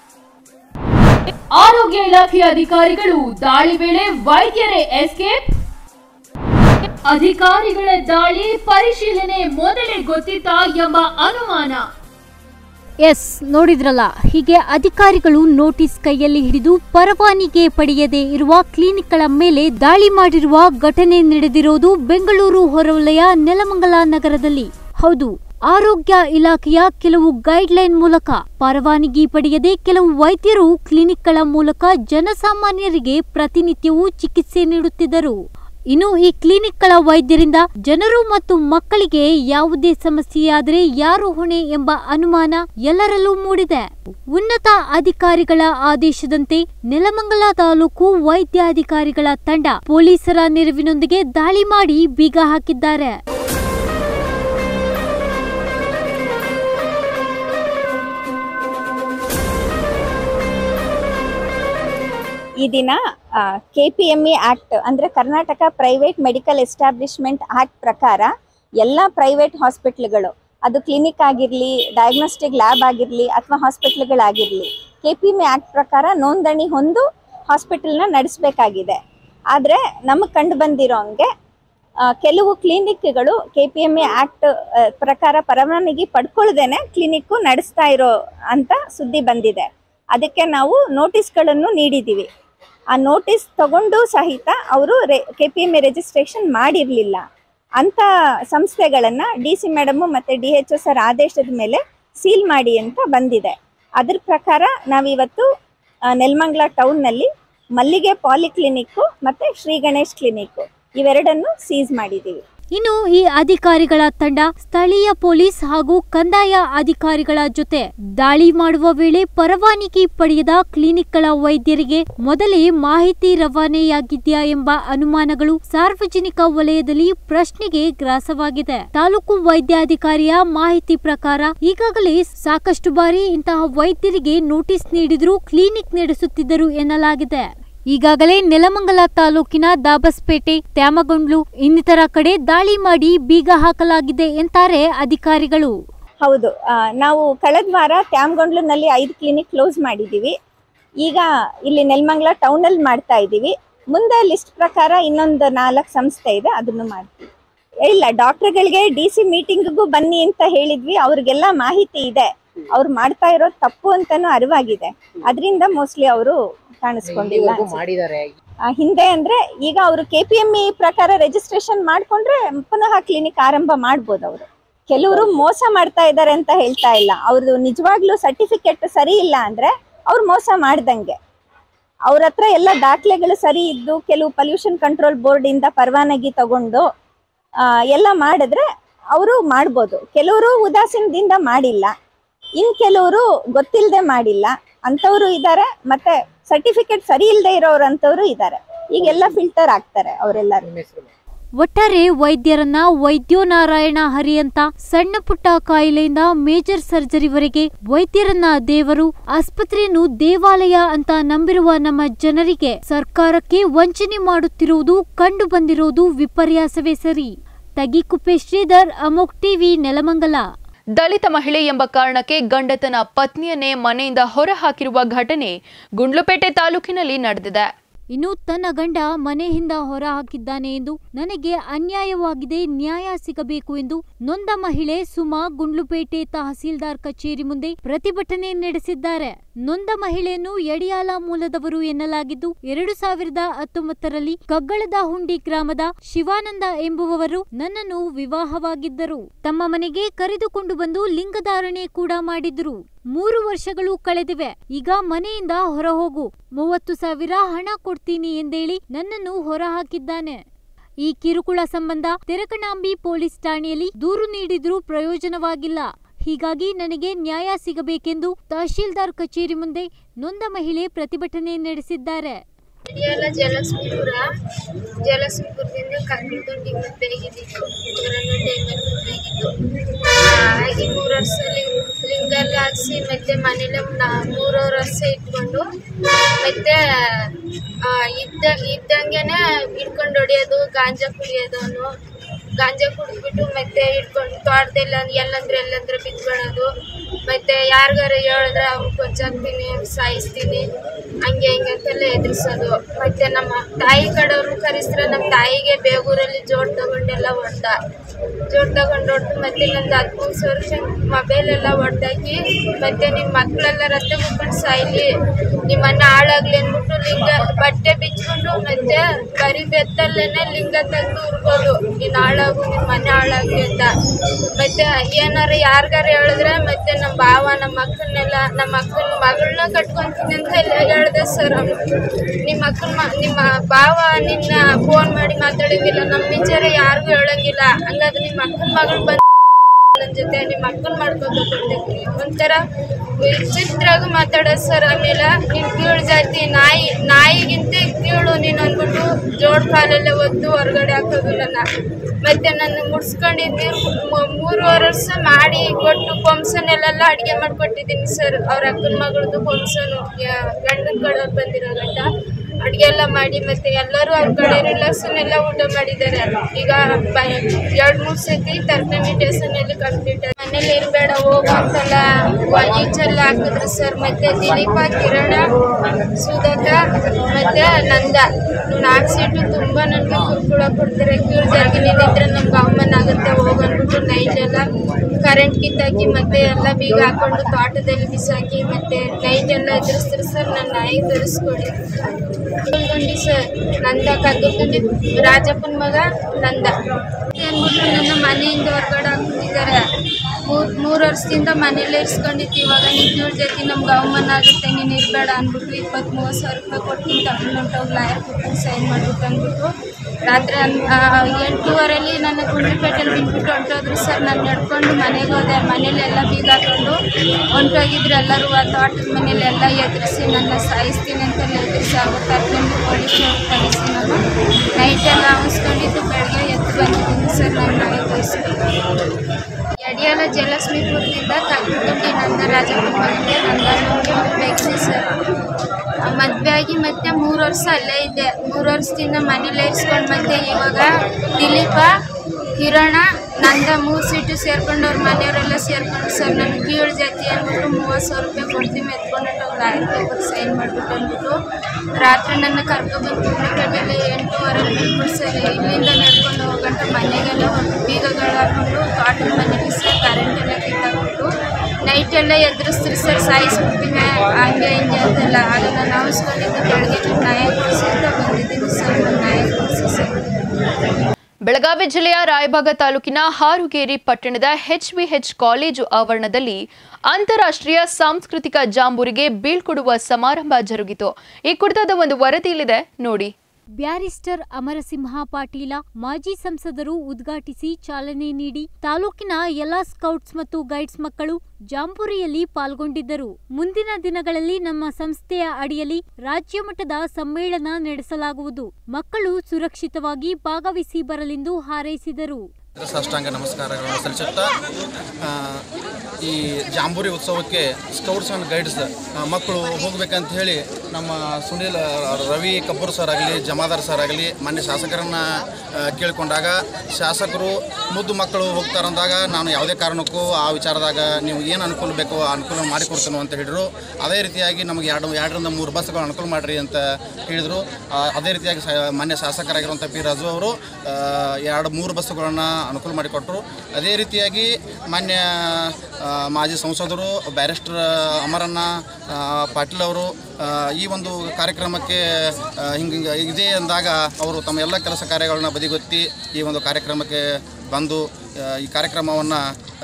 ಆರೋಗ್ಯ ಇಲಾಖೆಯ ಅಧಿಕಾರಿಗಳು ದಾಳಿ ವೇಳೆ ವೈದ್ಯರೇ ಎಸ್ಕೇಪ್ ಅಧಿಕಾರಿಗಳ ದಾಳಿ ಪರಿಶೀಲನೆ ಮೊದಲೇ ಗೊತ್ತಿತ್ತಾ ಎಂಬ ಅನುಮಾನ ಎಸ್ ನೋಡಿದ್ರಲ್ಲ ಹೀಗೆ ಅಧಿಕಾರಿಗಳು ನೋಟಿಸ್ ಕೈಯಲ್ಲಿ ಹಿಡಿದು ಪರವಾನಿಗೆ ಪಡೆಯದೆ ಇರುವ ಕ್ಲಿನಿಕ್ಗಳ ಮೇಲೆ ದಾಳಿ ಮಾಡಿರುವ ಘಟನೆ ನಡೆದಿರೋದು ಬೆಂಗಳೂರು ಹೊರವಲಯ ನೆಲಮಂಗಲ ನಗರದಲ್ಲಿ ಹೌದು ಆರೋಗ್ಯ ಇಲಾಖೆಯ ಕೆಲವು ಗೈಡ್ಲೈನ್ ಮೂಲಕ ಪರವಾನಗಿ ಪಡೆಯದೆ ಕೆಲವು ವೈದ್ಯರು ಕ್ಲಿನಿಕ್ಗಳ ಮೂಲಕ ಜನಸಾಮಾನ್ಯರಿಗೆ ಪ್ರತಿನಿತ್ಯವೂ ಚಿಕಿತ್ಸೆ ನೀಡುತ್ತಿದ್ದರು ಇನ್ನು ಈ ಕ್ಲಿನಿಕ್ಗಳ ವೈದ್ಯರಿಂದ ಜನರು ಮತ್ತು ಮಕ್ಕಳಿಗೆ ಯಾವುದೇ ಸಮಸ್ಯೆಯಾದರೆ ಯಾರು ಹೊಣೆ ಎಂಬ ಅನುಮಾನ ಎಲ್ಲರಲ್ಲೂ ಮೂಡಿದೆ ಉನ್ನತ ಅಧಿಕಾರಿಗಳ ಆದೇಶದಂತೆ ನೆಲಮಂಗಲ ತಾಲೂಕು ವೈದ್ಯಾಧಿಕಾರಿಗಳ ತಂಡ ಪೊಲೀಸರ ನೆರವಿನೊಂದಿಗೆ ದಾಳಿ ಮಾಡಿ ಬೀಗ ಹಾಕಿದ್ದಾರೆ ಈ ದಿನ K P M E act ಅಂದರೆ Karnataka private medical establishment act ಪ್ರಕಾರ ಎಲ್ಲ ಪ್ರೈವೇಟ್ ಹಾಸ್ಪಿಟ್ಲ್ಗಳು ಅದು ಕ್ಲಿನಿಕ್ ಆಗಿರಲಿ ಡಯಾಗ್ನೋಸ್ಟಿಕ್ ಲ್ಯಾಬ್ ಆಗಿರಲಿ ಅಥವಾ ಹಾಸ್ಪಿಟ್ಲ್ಗಳಾಗಿರಲಿ K P M E act ಪ್ರಕಾರ ನೋಂದಣಿ ಹೊಂದು ಹಾಸ್ಪಿಟಲ್ನ ನಡೆಸಬೇಕಾಗಿದೆ ಆದರೆ ನಮಗೆ ಕಂಡು ಬಂದಿರೋ ಹಂಗೆ ಆ, ಕೆಲವು ಕ್ಲಿನಿಕ್ಗಳು K P M A act ಪ್ರಕಾರ ಪರವಾನಗಿ ಪಡ್ಕೊಳ್ದೇನೆ ಕ್ಲಿನಿಕ್ಕು ನಡೆಸ್ತಾ ಇರೋ ಅಂತ ಸುದ್ದಿ ಬಂದಿದೆ ಅದಕ್ಕೆ ನಾವು ನೋಟಿಸ್ಗಳನ್ನು ನೀಡಿದ್ದೀವಿ ಆ ನೋಟಿಸ್ ತಗೊಂಡು ಸಹಿತ ಅವರು ರೆ K P M A registration ಮಾಡಿರಲಿಲ್ಲ ಅಂಥ ಸಂಸ್ಥೆಗಳನ್ನು ಡಿ ಸಿ ಮೇಡಮು ಮತ್ತು ಡಿ ಎಚ್ ಒ ಸರ್ ಆದೇಶದ ಮೇಲೆ ಸೀಲ್ ಮಾಡಿ ಅಂತ ಬಂದಿದೆ ಅದ್ರ ಪ್ರಕಾರ ನಾವಿವತ್ತು ಆ, ನೆಲಮಂಗಲ ಟೌನ್ನಲ್ಲಿ ಮಲ್ಲಿಗೆ ಪಾಲಿಕ್ಲಿನಿಕ್ಕು ಮತ್ತು ಶ್ರೀ ಗಣೇಶ್ ಕ್ಲಿನಿಕ್ಕು ಇವೆರಡನ್ನು ಸೀಸ್ ಮಾಡಿದ್ದೀವಿ ಇನ್ನು ಈ ಅಧಿಕಾರಿಗಳ ತಂಡ ಸ್ಥಳೀಯ ಪೊಲೀಸ್ ಹಾಗೂ ಕಂದಾಯ ಅಧಿಕಾರಿಗಳ ಜೊತೆ ದಾಳಿ ಮಾಡುವ ವೇಳೆ ಪರವಾನಗಿ ಪಡೆಯದ ಕ್ಲಿನಿಕ್ಗಳ ವೈದ್ಯರಿಗೆ ಮೊದಲೇ ಮಾಹಿತಿ ರವಾನೆಯಾಗಿದ್ಯಾ ಎಂಬ ಅನುಮಾನಗಳು ಸಾರ್ವಜನಿಕ ವಲಯದಲ್ಲಿ ಪ್ರಶ್ನೆಗೆ ಗ್ರಾಸವಾಗಿದೆ ತಾಲೂಕು ವೈದ್ಯಾಧಿಕಾರಿಯ ಮಾಹಿತಿ ಪ್ರಕಾರ ಈಗಾಗಲೇ ಸಾಕಷ್ಟು ಬಾರಿ ಇಂತಹ ವೈದ್ಯರಿಗೆ ನೋಟಿಸ್ ನೀಡಿದ್ರೂ ಕ್ಲಿನಿಕ್ ನಡೆಸುತ್ತಿದ್ದರು ಎನ್ನಲಾಗಿದೆ ಈಗಾಗಲೇ ನೆಲಮಂಗಲ ತಾಲೂಕಿನ ದಾಬಸ್ಪೇಟೆ ತ್ಯಾಮಗೊಂಡ್ಲು ಇನ್ನಿತರ ಕಡೆ ದಾಳಿ ಮಾಡಿ ಬೀಗ ಹಾಕಲಾಗಿದೆ ಎಂತಾರೆ ಅಧಿಕಾರಿಗಳು ಹೌದು ಆ, ನಾವು ಕಳೆದ ವಾರ ತ್ಯಾಮಗೊಂಡ್ಲುನಲ್ಲಿ ಐದು ಕ್ಲಿನಿಕ್ ಕ್ಲೋಸ್ ಮಾಡಿದ್ದೀವಿ ಈಗ ಇಲ್ಲಿ ನೆಲಮಂಗಲ ಟೌನಲ್ಲಿ ಮಾಡ್ತಾ ಇದ್ದೀವಿ ಮುಂದೆ ಲಿಸ್ಟ್ ಪ್ರಕಾರ ಇನ್ನೊಂದು ನಾಲ್ಕು ಸಂಸ್ಥೆ ಇದೆ ಅದನ್ನು ಮಾಡ್ತೀವಿ ಇಲ್ಲ ಡಾಕ್ಟರ್ಗಳಿಗೆ ಡಿ ಸಿ ಮೀಟಿಂಗ್ಗೂ ಬನ್ನಿ ಅಂತ ಹೇಳಿದ್ವಿ ಅವ್ರಿಗೆಲ್ಲ ಮಾಹಿತಿ ಇದೆ ಅವ್ರು ಮಾಡ್ತಾ ಇರೋದು ತಪ್ಪು ಅಂತಾನು ಅರಿವಾಗಿದೆ ಅದರಿಂದ ಮೋಸ್ಟ್ಲಿ ಅವರು ಕಾಣಿಸ್ಕೊಂಡಿಲ್ಲ ಅನ್ಸುತ್ತೆ. ಆ, ಹಿಂದೆ ಅಂದ್ರೆ ಈಗ ಅವರು ಕೆ ಪಿ ಎಂ ಇ ಪ್ರಕಾರ ರಿಜಿಸ್ಟ್ರೇಷನ್ ಮಾಡ್ಕೊಂಡ್ರೆ ಪುನಃ ಕ್ಲಿನಿಕ್ ಆರಂಭ ಮಾಡ್ಬೋದು ಅವರು ಕೆಲವರು ಮೋಸ ಮಾಡ್ತಾ ಇದ್ದಾರೆ ಅಂತ ಹೇಳ್ತಾ ಇಲ್ಲ ಅವ್ರದ್ದು ನಿಜವಾಗ್ಲೂ ಸರ್ಟಿಫಿಕೇಟ್ ಸರಿ ಇಲ್ಲ ಅಂದ್ರೆ ಅವ್ರು ಮೋಸ ಮಾಡ್ದಂಗೆ ಅವ್ರ ಹತ್ರ ಎಲ್ಲ ದಾಖಲೆಗಳು ಸರಿ ಇದ್ದು ಕೆಲವು ಪೊಲ್ಯೂಷನ್ ಕಂಟ್ರೋಲ್ ಬೋರ್ಡ್ ಇಂದ ಪರವಾನಗಿ ತಗೊಂಡು ಆ, ಎಲ್ಲ ಮಾಡಿದ್ರೆ ಅವರು ಮಾಡ್ಬೋದು ಕೆಲವರು ಉದಾಸೀನದಿಂದ ಮಾಡಿಲ್ಲ ಇನ್ ಕೆಲವರು ಗೊತ್ತಿಲ್ಲದೆ ಮಾಡಿಲ್ಲ ಅಂಥವ್ರು ಇದ್ದಾರೆ ಮತ್ತೆ ಸರ್ಟಿಫಿಕೇಟ್ ಸರಿ ಇಲ್ಲದೆ ಇರೋರು ಅಂಥವ್ರು ಇದ್ದಾರೆ ಈಗೆಲ್ಲ ಫಿಲ್ಟರ್ ಆಗ್ತಾರೆ ಅವರೆಲ್ಲರೂ ಒಟ್ಟಾರೆ ವೈದ್ಯರನ್ನ ವೈದ್ಯೋ ನಾರಾಯಣ ಹರಿ ಅಂತ ಸಣ್ಣ ಪುಟ್ಟ ಕಾಯಿಲೆಯಿಂದ ಮೇಜರ್ ಸರ್ಜರಿವರೆಗೆ ವೈದ್ಯರನ್ನ ದೇವರು ಆಸ್ಪತ್ರೆಯನ್ನು ದೇವಾಲಯ ಅಂತ ನಂಬಿರುವ ನಮ್ಮ ಜನರಿಗೆ ಸರ್ಕಾರಕ್ಕೆ ವಂಚನೆ ಮಾಡುತ್ತಿರುವುದು ಕಂಡು ಬಂದಿರುವುದು ವಿಪರ್ಯಾಸವೇ ಸರಿ ತಗಿಕುಪ್ಪೆ ಶ್ರೀಧರ್ ಅಮೋಕ್ ಟಿವಿ ನೆಲಮಂಗಲ ದಲಿತ ಮಹಿಳೆ ಎಂಬ ಕಾರಣಕ್ಕೆ ಗಂಡತನ ಪತ್ನಿಯನ್ನೇ ಮನೆಯಿಂದ ಹೊರ ಹಾಕಿರುವ ಘಟನೆ ಗುಂಡ್ಲುಪೇಟೆ ತಾಲೂಕಿನಲ್ಲಿ ನಡೆದಿದೆ ಇನ್ನು ತನ್ನ ಗಂಡ ಮನೆಯಿಂದ ಹೊರ ಹಾಕಿದ್ದಾನೆ ಎಂದು ನನಗೆ ಅನ್ಯಾಯವಾಗಿದೆ ನ್ಯಾಯ ಸಿಗಬೇಕು ಎಂದು ನೊಂದ ಮಹಿಳೆ ಸುಮಾ ಗುಂಡ್ಲುಪೇಟೆ ತಹಸೀಲ್ದಾರ್ ಕಚೇರಿ ಮುಂದೆ ಪ್ರತಿಭಟನೆ ನಡೆಸಿದ್ದಾರೆ ನೊಂದ ಮಹಿಳೆಯನ್ನು ಯಡಿಯಾಲ ಮೂಲದವರು ಎನ್ನಲಾಗಿದ್ದು ಎರಡು ಸಾವಿರದ ಹತ್ತೊಂಬತ್ತರಲ್ಲಿ ಕಗ್ಗಳದ ಹುಂಡಿ ಗ್ರಾಮದ ಶಿವಾನಂದ ಎಂಬುವವರು ನನ್ನನ್ನು ವಿವಾಹವಾಗಿದ್ದರು ತಮ್ಮ ಮನೆಗೆ ಕರೆದುಕೊಂಡು ಬಂದು ಲಿಂಗಧಾರಣೆ ಕೂಡ ಮಾಡಿದ್ರು ಮೂರು ವರ್ಷಗಳು ಕಳೆದಿವೆ ಈಗ ಮನೆಯಿಂದ ಹೊರ ಹೋಗು ಮೂವತ್ತು ಸಾವಿರ ಹಣ ಕೊಡ್ತೀನಿ ಎಂದೇಳಿ ನನ್ನನ್ನು ಹೊರ ಹಾಕಿದ್ದಾನೆ ಈ ಕಿರುಕುಳ ಸಂಬಂಧ ತೆರಕಣಾಂಬಿ ಪೊಲೀಸ್ ಠಾಣೆಯಲ್ಲಿ ದೂರು ನೀಡಿದ್ರೂ ಪ್ರಯೋಜನವಾಗಿಲ್ಲ ಹೀಗಾಗಿ ನನಗೆ ನ್ಯಾಯ ಸಿಗಬೇಕೆಂದು ತಹಶೀಲ್ದಾರ್ ಕಚೇರಿ ಮುಂದೆ ನೊಂದ ಮಹಿಳೆ ಪ್ರತಿಭಟನೆ ನಡೆಸಿದ್ದಾರೆ ಎಲ್ಲ ಜಲಸ್ಪುರ ಜಲಸ್ಪುರದಿಂದ ಕರ್ನಾಟಕ ಮದುವೆ ಆಗಿದ್ದು ಕೊರೋನಾ ಟೈಮಲ್ಲಿ ಮದುವೆ ಆಗಿದ್ದು ಹಾಗೆ ಮೂರು ವರ್ಷದಲ್ಲಿ ಲಿಂಗಲ್ಲ ಹಾಕ್ಸಿ ಮತ್ತೆ ಮನೇಲಿ ಮೂರೂವರೆ ವರ್ಷ ಇಟ್ಕೊಂಡು ಮತ್ತೆ ಆ, ಇದ್ದ ಇದ್ದಂಗೆನೆ ಹಿಡ್ಕೊಂಡು ಹೊಡಿಯೋದು ಗಾಂಜಾ ಕುಡಿಯೋದವನು ಗಾಂಜಾ ಕುಡಿದ್ಬಿಟ್ಟು ಮತ್ತೆ ಹಿಡ್ಕೊಂಡು ತೋಟದೆಲ್ಲ ಎಲ್ಲಂದ್ರೆ ಎಲ್ಲಂದ್ರೆ ಬಿದ್ಬಿಡೋದು ಮತ್ತೆ ಯಾರಿಗಾರ ಹೇಳಿದ್ರೆ ಅವ್ನು ಕೊಚ್ಚಾಕ್ತೀನಿ ಸಾಯಿಸ್ತೀನಿ ಹಂಗೆ ಹಿಂಗೆ ಅಂತೆಲ್ಲ ಎದುರಿಸೋದು ಮತ್ತೆ ನಮ್ಮ ತಾಯಿ ಕಡೆಯವ್ರು ಕರೆಸಿದ್ರೆ ನಮ್ಮ ತಾಯಿಗೆ ಬೇಗೂರಲ್ಲಿ ಜೋಡ್ ತಗೊಂಡೆಲ್ಲ ಹೊಡ್ದ ಜೋಡ್ ತಗೊಂಡು ಹೊಡ್ದು ಮತ್ತೆ ನಂದು ಹದಿಮೂರು ವರ್ಷ ಮೊಬೈಲ್ ಎಲ್ಲ ಹೊಡ್ದಾಕಿ ಮತ್ತೆ ನಿಮ್ಮ ಮಕ್ಕಳೆಲ್ಲ ರಕ್ತ ಮುಟ್ಕೊಂಡು ಸಾಯ್ಲಿ ನಿಮ್ಮನ್ನ ಹಾಳಾಗ್ಲಿ ಅಂದ್ಬಿಟ್ಟು ಲಿಂಗ ಬಟ್ಟೆ ಬಿಚ್ಕೊಂಡು ಮತ್ತೆ ಬರೀ ಬೆತ್ತಲ್ಲೇನೆ ಲಿಂಗ ತೆಗೆದು ಉರ್ಬೋದು ನೀನು ಹಾಳಾಗು ನಿಮ್ಮ ಮನೆ ಹಾಳಾಗ್ಲಿ ಅಂತ ಮತ್ತೆ ಏನಾರ ಯಾರಿಗಾರ ಹೇಳಿದ್ರೆ ಮತ್ತೆ ನಮ್ಮ ಭಾವ ನಮ್ಮ ಅಕ್ಕನ್ನೆಲ್ಲ ನಮ್ಮ ಅಕ್ಕನ ಮಗಳನ್ನ ಕಟ್ಕೊಂತೀನಿ ಅಂತ ಎಲ್ಲ ಹೇಳ್ದೆ ಸರ್ ಅವನು ನಿಮ್ಮ ಅಕ್ಕನ ಮ ನಿಮ್ಮ ಭಾವ ನಿನ್ನ ಫೋನ್ ಮಾಡಿ ಮಾತಾಡೋಂಗಿಲ್ಲ ನಮ್ಮ ವಿಚಾರ ಯಾರಿಗೂ ಹೇಳಂಗಿಲ್ಲ ಹಂಗಾದ್ರೆ ನಿಮ್ಮ ಅಕ್ಕನ ಮಗಳು ಬಂದು ನನ್ನ ಜೊತೆ ನಿಮ್ಮ ಅಕ್ಕನ ಮಾಡ್ಕೋಬೇಕು ಒಂಥರ ವಿಚಿತ್ರಾಗಿ ಮಾತಾಡೋದು ಸರ್ ಆಮೇಲೆ ನೀನು ಕೀಳು ಜಾತಿ ನಾಯಿ ನಾಯಿಗಿಂತ ಕೀಳು ನೀನು ಅಂದ್ಬಿಟ್ಟು ಜೋಡ್ ಕಾಲಲ್ಲೇ ಒದ್ದು ಹೊರಗಡೆ ಹಾಕೋದು ನನ್ನ ಮತ್ತೆ ನನ್ನ ಮುಡ್ಸ್ಕೊಂಡಿದ್ದು ಮೂರುವರೆ ವರ್ಷ ಮಾಡಿ ಕೊಟ್ಟು ಪಂಪ್ಸನ್ನೆಲ್ಲ ಅಡುಗೆ ಮಾಡಿಕೊಟ್ಟಿದ್ದೀನಿ ಸರ್ ಅವ್ರ ಅಕ್ಕನ ಮಗಳದ್ದು ಪಂಪ್ಸನು ಗಂಡನ ಕಡೆಯವ್ರು ಬಂದಿರೋ ಗಂಡ ಅಡುಗೆ ಎಲ್ಲ ಮಾಡಿ ಮತ್ತೆ ಎಲ್ಲರೂ ಅವ್ರ ಕಡೆ ರಿಲೇಷನ್ ಎಲ್ಲ ಊಟ ಮಾಡಿದ್ದಾರೆ ಈಗ ಎರಡು ಮೂರು ಸತಿ ತರಕಾರಿ ಸ್ಟೇಷನಲ್ಲಿ ಕಂಪ್ಲೀಟ್ ಮನೇಲಿ ಇರಬೇಡ ಹೋಗು ಅಂತೆಲ್ಲ ಈಚೆಲ್ಲ ಹಾಕಿದ್ರು ಸರ್ ಮತ್ತೆ ದಿಲೀಪ ಕಿರಣ ಸುಧಾಕ ಮತ್ತೆ ನಂದ ನಾಲ್ಕು ಸೀಟು ತುಂಬ ನನಗೆ ಕುರ್ಕುಳ ಕೊಡ್ತಾರೆ ಕೀಳು ಜಾತಿ ನೀನಿದ್ರೆ ನಮ್ಗೆ ಅವಮಾನ ಆಗುತ್ತೆ ಹೋಗಂದ್ಬಿಟ್ಟು ನೈಟ್ ಎಲ್ಲ ಕರೆಂಟ್ ಕಿತ್ತಾಕಿ ಮತ್ತೆ ಎಲ್ಲ ಬೀಗ ಹಾಕೊಂಡು ತೋಟದಲ್ಲಿ ಬಿಸಾಕಿ ಮತ್ತೆ ನೈಟ್ ಎಲ್ಲ ಎದುರಿಸ್ತಾರೆ ಸರ್ ನನ್ನ ನಾಯಿ ತರಿಸ್ಕೊಡಿ ಕಗ್ಗುಂಡಿ ಸರ್ ನಂದ ಕಗ್ಗುಂಡಿ ರಾಜಪ್ಪನ ಮಗ ನಂದ ಅಂದ್ಬಿಟ್ಟು ನನ್ನ ಮನೆಯಿಂದ ಹೊರಗಡೆ ಹಾಕ್ಬಿಟ್ಟಿದ್ದಾರೆ ಮೂರು ಮೂರು ವರ್ಷದಿಂದ ಮನೇಲೇ ಇರಿಸ್ಕೊಂಡಿತ್ತು ಇವಾಗ ನೀನು ಇವ್ರ ಜೊತೆ ನಮ್ಗೆ ಅವಮಾನ ಆಗುತ್ತೆ ನೀನು ಇರಬೇಡ ಅಂದ್ಬಿಟ್ಟು ಇಪ್ಪತ್ತು ಮೂವತ್ತು ಸಾವಿರ ರೂಪಾಯಿ ಕೊಡ್ತೀನಿ ತಗೊಂಡು ಹೊಂಟೋಗಿ ಲಾಯರ್ ಕೊಟ್ಟು ಸೈನ್ ಮಾಡ್ಬಿಟ್ಟು ಅಂದ್ಬಿಟ್ಟು ರಾತ್ರಿ ಹನ್- ಆ, ಎಂಟೂವರೆಲಿ ನನ್ನ ಗುಂಡ್ಲುಪೇಟೆಲಿ ಬಿಟ್ಬಿಟ್ಟು ಹೊಂಟೋದ್ರು ಸರ್ ನಾನು ನಡ್ಕೊಂಡು ಮನೆಗೆ ಹೋದೆ ಮನೇಲಿ ಎಲ್ಲ ಬೀಗ ಹಾಕೊಂಡು ಹೊಂಟೋಗಿದ್ರು ಎಲ್ಲರೂ ಆ ತೋಟದ ಮನೇಲಿ ಎಲ್ಲ ಎದುರಿಸಿ ನನ್ನ ಸಾಯಿಸ್ತೀನಿ ಅಂತೆಲ್ಲ ಎದುರಿಸಿ ಅವ್ರು ಕರ್ಕೊಂಡು ಪೊಲೀಸ್ ಕಳಿಸಿ ನಾನು ನೈಟೆಲ್ಲ ಅವಸ್ಕೊಂಡಿದ್ದು ಬೆಳಗ್ಗೆ ಎದ್ದು ಬಂದಿದ್ದೀನಿ ಸರ್ ನನ್ನ ನಾಯಿ ತೋರಿಸಿ ಯಡಿಯಾಲ ಜಲಸ್ಮಿಪುರದಿಂದ ಕಲ್ಕುಂಡಿ ನಂದ ರಾಜಕುಮಾರಿಗೆ ನಂದನಿಗೆ ಮದುವೆ ಸರ್ ಮದುವೆ ಆಗಿ ಮತ್ತೆ ಮೂರು ವರ್ಷ ಅಲ್ಲೇ ಇದ್ದೆ ಮೂರು ವರ್ಷದಿಂದ ಮನೇಲೇ ಇರಿಸ್ಕೊಂಡು ಮತ್ತೆ ಇವಾಗ ದಿಲೀಪ ಕಿರಣ ನಂದ ಮೂರು ಸೀಟು ಸೇರ್ಕೊಂಡು ಅವ್ರ ಮನೆಯವರೆಲ್ಲ ಸೇರ್ಕೊಂಡು ಸರ್ ನನಗೆ ಕೀಳು ಜಾತಿ ಅಂದ್ಬಿಟ್ಟು ಮೂವತ್ತು ಸಾವಿರ ರೂಪಾಯಿ ಕೊಡ್ತೀವಿ ಎತ್ಕೊಂಡು ಲಾಯರ್ ಪೇಪರ್ ಸೈನ್ ಮಾಡಿಬಿಟ್ಟು ಅಂದ್ಬಿಟ್ಟು ರಾತ್ರಿ ನನ್ನ ಕರ್ಕೊಬಂದು ಕುಂಡ್ಲಪೇಟೆಯಲ್ಲಿ ಎಂಟೂವರೆ ಬಿಟ್ಬಿಟ್ಟು ಸರ್ ಇಲ್ಲಿಂದ ನಡ್ಕೊಂಡು ಹೋಗಂಟ ಮನೆಗೆಲ್ಲ ಹೊರಟು ಬೀಗಗಳು ಹಾಕೊಂಡು ತೋಟದ ಮನೆಗೆ ಸರ್ ಕರೆಂಟ್ ಎಲ್ಲ ಕಿತ್ತಾಕ್ಬಿಟ್ಟು ನೈಟ್ ಎಲ್ಲ ಎದುರಿಸ್ತೀರಿ ಸರ್ ಸಾಯಿಸ್ಬಿಡ್ತೀನಿ ಹಂಗೆ ಹಿಂಗೆ ಅಂತೆಲ್ಲ ಆಗ ನಾನು ಅವಸ್ಕೊಂಡಿದ್ದು ಬೆಳಗ್ಗೆ ನಿಮ್ಮ ನ್ಯಾಯ ಕೊಡಿಸಿ ಅಂತ ಬಂದಿದ್ದೀನಿ ಸರ್ ನನ್ನ ನ್ಯಾಯ ಕೊಡಿಸಿ ಸರ್ ಬೆಳಗಾವಿ ಜಿಲ್ಲೆಯ ರಾಯಬಾಗ ತಾಲೂಕಿನ ಹಾರುಗೇರಿ ಪಟ್ಟಣದ ಎಚ್ವಿಎಚ್ ಕಾಲೇಜು ಆವರಣದಲ್ಲಿ ಅಂತಾರಾಷ್ಟ್ರೀಯ ಸಾಂಸ್ಕೃತಿಕ ಜಾಂಬೂರಿಗೆ ಬೀಳ್ಕೊಡುವ ಸಮಾರಂಭ ಜರುಗಿತು ಈ ಕುರಿತಾದ ಒಂದು ವರದಿ ಇಲ್ಲಿದೆ ನೋಡಿ ಬ್ಯಾರಿಸ್ಟರ್ ಅಮರಸಿಂಹ ಪಾಟೀಲ ಮಾಜಿ ಸಂಸದರು ಉದ್ಘಾಟಿಸಿ ಚಾಲನೆ ನೀಡಿ ತಾಲೂಕಿನ ಎಲ್ಲಾ ಸ್ಕೌಟ್ಸ್ ಮತ್ತು ಗೈಡ್ಸ್ ಮಕ್ಕಳು ಜಾಂಬೂರಿಯಲ್ಲಿ ಪಾಲ್ಗೊಂಡಿದ್ದರು ಮುಂದಿನ ದಿನಗಳಲ್ಲಿ ನಮ್ಮ ಸಂಸ್ಥೆಯ ಅಡಿಯಲ್ಲಿ ರಾಜ್ಯ ಮಟ್ಟದ ಸಮ್ಮೇಳನ ನಡೆಸಲಾಗುವುದು ಮಕ್ಕಳು ಸುರಕ್ಷಿತವಾಗಿ ಭಾಗವಹಿಸಿ ಬರಲೆಂದು ಹಾರೈಸಿದರು ಸಾಷ್ಟಾಂಗ ನಮಸ್ಕಾರಗಳನ್ನು ಸಲ್ಲಿಸುತ್ತಾ ಆ, ಈ ಜಾಂಬೂರಿ ಉತ್ಸವಕ್ಕೆ ಸ್ಕೌಟ್ಸ್ ಆ್ಯಂಡ್ ಗೈಡ್ಸ್ ಆ, ಮಕ್ಕಳು ಹೋಗ್ಬೇಕಂತ ಹೇಳಿ ನಮ್ಮ ಸುನೀಲ್ ರವಿ ಕಬ್ಬೂರ್ ಸರ್ ಆಗಲಿ ಜಮಾದಾರ್ ಸರ್ ಆಗಲಿ ಮಾನ್ಯ ಶಾಸಕರನ್ನು ಕೇಳಿಕೊಂಡಾಗ ಶಾಸಕರು ಮುದ್ದು ಮಕ್ಕಳು ಹೋಗ್ತಾರಂದಾಗ ನಾನು ಯಾವುದೇ ಕಾರಣಕ್ಕೂ ಆ ವಿಚಾರದಾಗ ನೀವು ಏನು ಅನುಕೂಲ ಬೇಕೋ ಆ ಅನುಕೂಲ ಮಾಡಿಕೊಡ್ತೇನೆ ಅಂತ ಹೇಳಿದರು ಅದೇ ರೀತಿಯಾಗಿ ನಮಗೆ ಎರಡು ಎರಡರಿಂದ ಮೂರು ಬಸ್ಗಳು ಅನುಕೂಲ ಮಾಡಿರಿ ಅಂತ ಹೇಳಿದರು ಆ, ಅದೇ ರೀತಿಯಾಗಿ ಸ ಮಾನ್ಯ ಶಾಸಕರಾಗಿರುವಂಥ ಪಿ ರಾಜು ಅವರು ಆ, ಎರಡು ಮೂರು ಬಸ್ಸುಗಳನ್ನು ಅನುಕೂಲ ಮಾಡಿಕೊಟ್ರು ಅದೇ ರೀತಿಯಾಗಿ ಮಾನ್ಯ ಆ, ಮಾಜಿ ಸಂಸದರು ಬ್ಯಾರಿಸ್ಟರ್ ಅಮರಣ್ಣ ಆ, ಪಾಟೀಲ್ ಅವರು ಆ, ಈ ಒಂದು ಕಾರ್ಯಕ್ರಮಕ್ಕೆ ಹಿಂಗೆ ಇದೆ ಅಂದಾಗ ಅವರು ತಮ್ಮ ಎಲ್ಲ ಕೆಲಸ ಕಾರ್ಯಗಳನ್ನ ಬದಿಗೊತ್ತಿ ಈ ಒಂದು ಕಾರ್ಯಕ್ರಮಕ್ಕೆ ಬಂದು ಆ, ಈ ಕಾರ್ಯಕ್ರಮವನ್ನು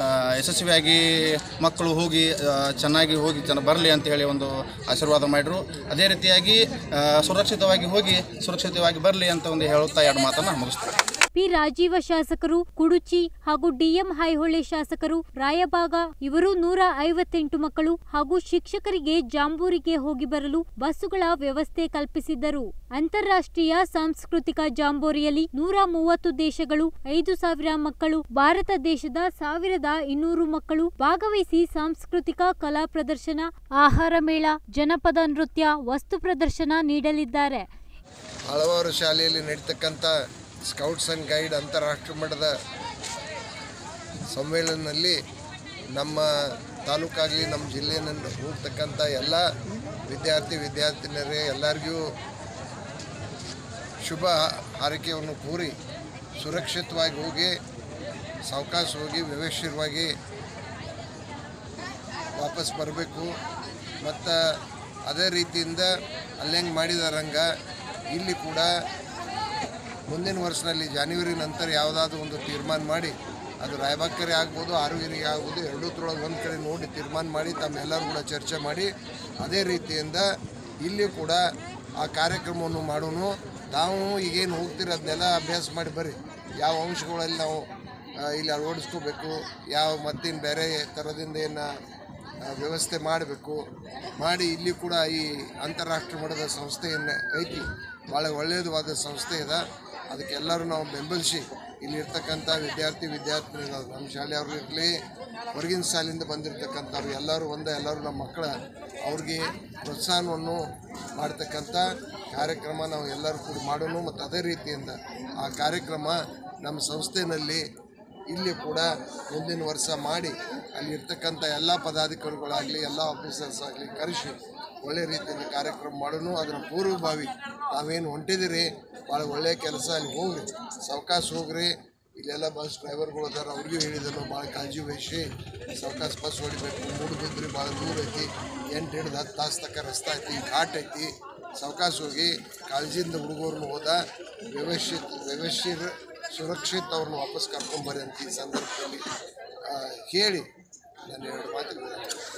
ಯಶಸ್ವಿಯಾಗಿ ಮಕ್ಕಳು ಹೋಗಿ ಆ, ಚೆನ್ನಾಗಿ ಹೋಗಿ ಚೆನ್ನ ಬರಲಿ ಅಂತ ಹೇಳಿ ಒಂದು ಆಶೀರ್ವಾದ ಮಾಡಿದ್ರು ಅದೇ ರೀತಿಯಾಗಿ ಆ, ಸುರಕ್ಷಿತವಾಗಿ ಹೋಗಿ ಸುರಕ್ಷಿತವಾಗಿ ಬರಲಿ ಅಂತ ಒಂದು ಹೇಳುತ್ತಾ ಎರಡು ಮಾತನ್ನು ಮುಗಿಸ್ತಾರೆ ಪಿ ರಾಜೀವ ಶಾಸಕರು ಕುಡುಚಿ ಹಾಗೂ ಡಿಎಂ ಹೈಹೊಳೆ ಶಾಸಕರು ರಾಯಬಾಗ ಇವರು ನೂರ ಐವತ್ತೆಂಟು ಮಕ್ಕಳು ಹಾಗೂ ಶಿಕ್ಷಕರಿಗೆ ಜಾಂಬೂರಿಗೆ ಹೋಗಿ ಬರಲು ಬಸ್ಸುಗಳ ವ್ಯವಸ್ಥೆ ಕಲ್ಪಿಸಿದ್ದರು ಅಂತಾರಾಷ್ಟ್ರೀಯ ಸಾಂಸ್ಕೃತಿಕ ಜಾಂಬೋರಿಯಲ್ಲಿ ನೂರ ಮೂವತ್ತು ದೇಶಗಳು ಐದು ಸಾವಿರ ಮಕ್ಕಳು ಭಾರತ ದೇಶದ ಸಾವಿರದ ಇನ್ನೂರು ಮಕ್ಕಳು ಭಾಗವಹಿಸಿ ಸಾಂಸ್ಕೃತಿಕ ಕಲಾ ಪ್ರದರ್ಶನ ಆಹಾರ ಮೇಳ ಜನಪದ ನೃತ್ಯ ವಸ್ತು ಪ್ರದರ್ಶನ ನೀಡಲಿದ್ದಾರೆ ಹಲವಾರು ಶಾಲೆಯಲ್ಲಿ ನಡೀತಕ್ಕಂಥ ಸ್ಕೌಟ್ಸ್ ಆ್ಯಂಡ್ ಗೈಡ್ ಅಂತಾರಾಷ್ಟ್ರೀಯ ಮಟ್ಟದ ಸಮ್ಮೇಳನದಲ್ಲಿ ನಮ್ಮ ತಾಲೂಕಾಗಲಿ ನಮ್ಮ ಜಿಲ್ಲೆಯಲ್ಲಿ ಹೋಗ್ತಕ್ಕಂಥ ಎಲ್ಲ ವಿದ್ಯಾರ್ಥಿ ವಿದ್ಯಾರ್ಥಿನಿಯರೇ ಎಲ್ಲರಿಗೂ ಶುಭ ಹಾರೈಕೆಯನ್ನು ಕೋರಿ ಸುರಕ್ಷಿತವಾಗಿ ಹೋಗಿ ಸಾವಕಾಶ ಹೋಗಿ ವ್ಯವಸ್ಥಿತವಾಗಿ ವಾಪಸ್ ಬರಬೇಕು ಮತ್ತು ಅದೇ ರೀತಿಯಿಂದ ಅಲ್ಲೆಂಗೆ ಮಾಡಿದಾರಂಗ ಇಲ್ಲಿ ಕೂಡ ಮುಂದಿನ ವರ್ಷದಲ್ಲಿ ಜಾನ್ವರಿ ನಂತರ ಯಾವುದಾದ್ರೂ ಒಂದು ತೀರ್ಮಾನ ಮಾಡಿ ಅದು ರಾಯಬಾಗ್ಕರೆ ಆಗ್ಬೋದು ಆರುವಿರಿಗೆ ಆಗ್ಬೋದು ಎರಡೂ ತೊಳಗೆ ಒಂದು ಕಡೆ ನೋಡಿ ತೀರ್ಮಾನ ಮಾಡಿ ತಮ್ಮೆಲ್ಲರೂ ಕೂಡ ಚರ್ಚೆ ಮಾಡಿ ಅದೇ ರೀತಿಯಿಂದ ಇಲ್ಲಿ ಕೂಡ ಆ ಕಾರ್ಯಕ್ರಮವನ್ನು ಮಾಡೋನು ತಾವು ಈಗೇನು ಹೋಗ್ತೀರ ಅದನ್ನೆಲ್ಲ ಅಭ್ಯಾಸ ಮಾಡಿ ಬರ್ರಿ ಯಾವ ಅಂಶಗಳಲ್ಲಿ ನಾವು ಆ, ಇಲ್ಲಿ ಅಳವಡಿಸ್ಕೋಬೇಕು ಯಾವ ಮತ್ತಿನ ಬೇರೆ ಥರದಿಂದ ಏನು ಆ, ವ್ಯವಸ್ಥೆ ಮಾಡಬೇಕು ಮಾಡಿ ಇಲ್ಲಿ ಕೂಡ ಈ ಅಂತಾರಾಷ್ಟ್ರೀಯ ಮಟ್ಟದ ಸಂಸ್ಥೆಯನ್ನು ಐತಿ ಭಾಳ ಒಳ್ಳೆಯದಾದ ಸಂಸ್ಥೆ ಇದೆ ಅದಕ್ಕೆಲ್ಲರೂ ನಾವು ಬೆಂಬಲಿಸಿ ಇಲ್ಲಿ ಇರ್ತಕ್ಕಂಥ ವಿದ್ಯಾರ್ಥಿ ವಿದ್ಯಾರ್ಥಿನಿಗಳು ನಮ್ಮ ಶಾಲೆಯವರು ಇರಲಿ ಹೊರಗಿನ ಶಾಲೆಯಿಂದ ಬಂದಿರತಕ್ಕಂಥವ್ರು ಎಲ್ಲರೂ ಒಂದೇ ಎಲ್ಲರೂ ನಮ್ಮ ಮಕ್ಕಳ ಅವ್ರಿಗೆ ಪ್ರೋತ್ಸಾಹವನ್ನು ಮಾಡ್ತಕ್ಕಂಥ ಕಾರ್ಯಕ್ರಮ ನಾವು ಎಲ್ಲರೂ ಕೂಡ ಮಾಡೋಣ ಮತ್ತು ಅದೇ ರೀತಿಯಿಂದ ಆ ಕಾರ್ಯಕ್ರಮ ನಮ್ಮ ಸಂಸ್ಥೆಯಲ್ಲಿ ಇಲ್ಲಿ ಕೂಡ ಮುಂದಿನ ವರ್ಷ ಮಾಡಿ ಅಲ್ಲಿ ಇರ್ತಕ್ಕಂಥ ಎಲ್ಲ ಪದಾಧಿಕಾರಿಗಳಾಗಲಿ ಎಲ್ಲ ಆಫೀಸರ್ಸ್ ಆಗಲಿ ಕರೆಸಿ ಒಳ್ಳೆ ರೀತಿಯಿಂದ ಕಾರ್ಯಕ್ರಮ ಮಾಡೋಣ ಅದರ ಪೂರ್ವಭಾವಿ ತಾವೇನು ಹೊಂಟಿದ್ದೀರಿ ಭಾಳ ಒಳ್ಳೆಯ ಕೆಲಸ ಅಲ್ಲಿ ಹೋಗ್ರಿ ಸಾವಕಾಶ ಹೋಗ್ರಿ ಇಲ್ಲೆಲ್ಲ ಬಸ್ ಡ್ರೈವರ್ಗಳು ಅದಾರ ಅವ್ರಿಗೂ ಹೇಳಿದ್ರು ಭಾಳ ಕಾಳಜಿ ವಹಿಸಿ ಸಾವಕಾಶ ಬಸ್ ಹೊಡಿಬೇಕು ಮೂಡು ಬಿದ್ರಿ ಭಾಳ ದೂರ ಐತಿ ಎಂಟು ಹಿಡಿದು ಹತ್ತು ತಾಸು ತಕ್ಕ ರಸ್ತೆ ಐತಿ ಘಾಟ್ ಐತಿ ಸಾವಕಾಶ ಹೋಗಿ ಕಾಳಜಿಯಿಂದ ಹುಡುಗರನ್ನ ಹೋದ ವ್ಯವಸ್ಥಿತ ವ್ಯವಸ್ಥಿತ ಸುರಕ್ಷಿತ ಅವ್ರನ್ನ ವಾಪಸ್ ಕರ್ಕೊಂಬರ್ರಿ ಅಂತ ಈ ಸಂದರ್ಭದಲ್ಲಿ ಆ, ಹೇಳಿ ನಾನು ಎರಡು ಮಾತುಗಳು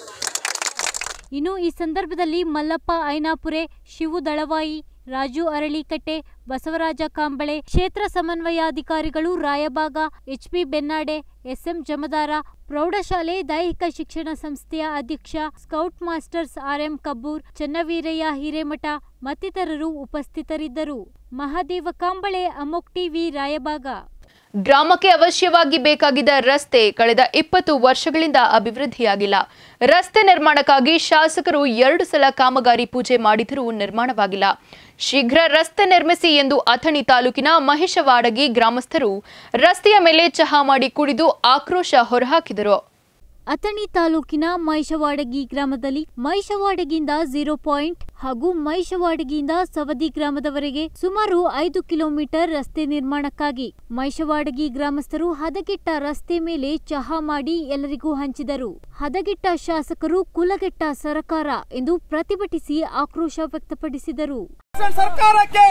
ಇನ್ನು ಈ ಸಂದರ್ಭದಲ್ಲಿ ಮಲ್ಲಪ್ಪ ಐನಾಪುರೆ ಶಿವು ದಳವಾಯಿ ರಾಜು ಅರಳಿಕಟ್ಟೆ ಬಸವರಾಜ ಕಾಂಬಳೆ ಕ್ಷೇತ್ರ ಸಮನ್ವಯಾಧಿಕಾರಿಗಳು ರಾಯಬಾಗ ಎಚ್ಪಿ ಬೆನ್ನಾಡೆ ಎಸ್ಎಂ ಜಮದಾರ ಪ್ರೌಢಶಾಲೆ ದೈಹಿಕ ಶಿಕ್ಷಣ ಸಂಸ್ಥೆಯ ಅಧ್ಯಕ್ಷ scout masters RM Kabbur Channaveerayya Hiremath ಮತ್ತಿತರರು ಉಪಸ್ಥಿತರಿದ್ದರು ಮಹಾದೇವ ಕಾಂಬಳೆ ಅಮೋಕ್ ಟಿವಿ ರಾಯಬಾಗ ಗ್ರಾಮಕ್ಕೆ ಅವಶ್ಯವಾಗಿ ಬೇಕಾಗಿದ್ದ ರಸ್ತೆ ಕಳೆದ ಇಪ್ಪತ್ತು ವರ್ಷಗಳಿಂದ ಅಭಿವೃದ್ಧಿಯಾಗಿಲ್ಲ ರಸ್ತೆ ನಿರ್ಮಾಣಕ್ಕಾಗಿ ಶಾಸಕರು ಎರಡು ಸಲ ಕಾಮಗಾರಿ ಪೂಜೆ ಮಾಡಿದರೂ ನಿರ್ಮಾಣವಾಗಿಲ್ಲ ಶೀಘ್ರ ರಸ್ತೆ ನಿರ್ಮಿಸಿ ಎಂದು ಅಥಣಿ ತಾಲೂಕಿನ ಮಹಿಷವಾಡಗಿ ಗ್ರಾಮಸ್ಥರು ರಸ್ತೆಯ ಮೇಲೆ ಚಹಾ ಮಾಡಿ ಕುಡಿದು ಆಕ್ರೋಶ ಹೊರಹಾಕಿದರು ಅಥಣಿ ತಾಲೂಕಿನ ಮೈಷವಾಡಗಿ ಗ್ರಾಮದಲ್ಲಿ ಮೈಷವಾಡಗಿಯಿಂದ ಝೀರೋ ಪಾಯಿಂಟ್ ಹಾಗೂ ಮೈಷವಾಡಗಿಯಿಂದ ಸವದಿ ಗ್ರಾಮದವರೆಗೆ ಸುಮಾರು ಐದು ಕಿಲೋಮೀಟರ್ ರಸ್ತೆ ನಿರ್ಮಾಣಕ್ಕಾಗಿ ಮೈಷವಾಡಗಿ ಗ್ರಾಮಸ್ಥರು ಹದಗೆಟ್ಟ ರಸ್ತೆ ಮೇಲೆ ಚಹಾ ಮಾಡಿ ಎಲ್ಲರಿಗೂ ಹಂಚಿದರು ಹದಗೆಟ್ಟ ಶಾಸಕರು ಕುಲಗೆಟ್ಟ ಸರಕಾರ ಎಂದು ಪ್ರತಿಭಟಿಸಿ ಆಕ್ರೋಶ ವ್ಯಕ್ತಪಡಿಸಿದರು ಸರ್ಕಾರಕ್ಕೆ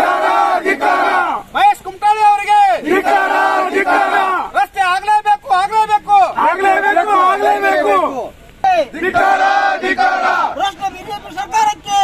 ಮಹೇಶ್ ಕುಮಟಾಳಿ ಅವರಿಗೆ ರಸ್ತೆ ಆಗ್ಲೇಬೇಕು ಆಗ್ಲೇಬೇಕು ಆಗ್ಲೇಬೇಕು ಆಗ್ಲೇಬೇಕು ರಾಷ್ಟ್ರ ಬಿಜೆಪಿ ಸರ್ಕಾರಕ್ಕೆ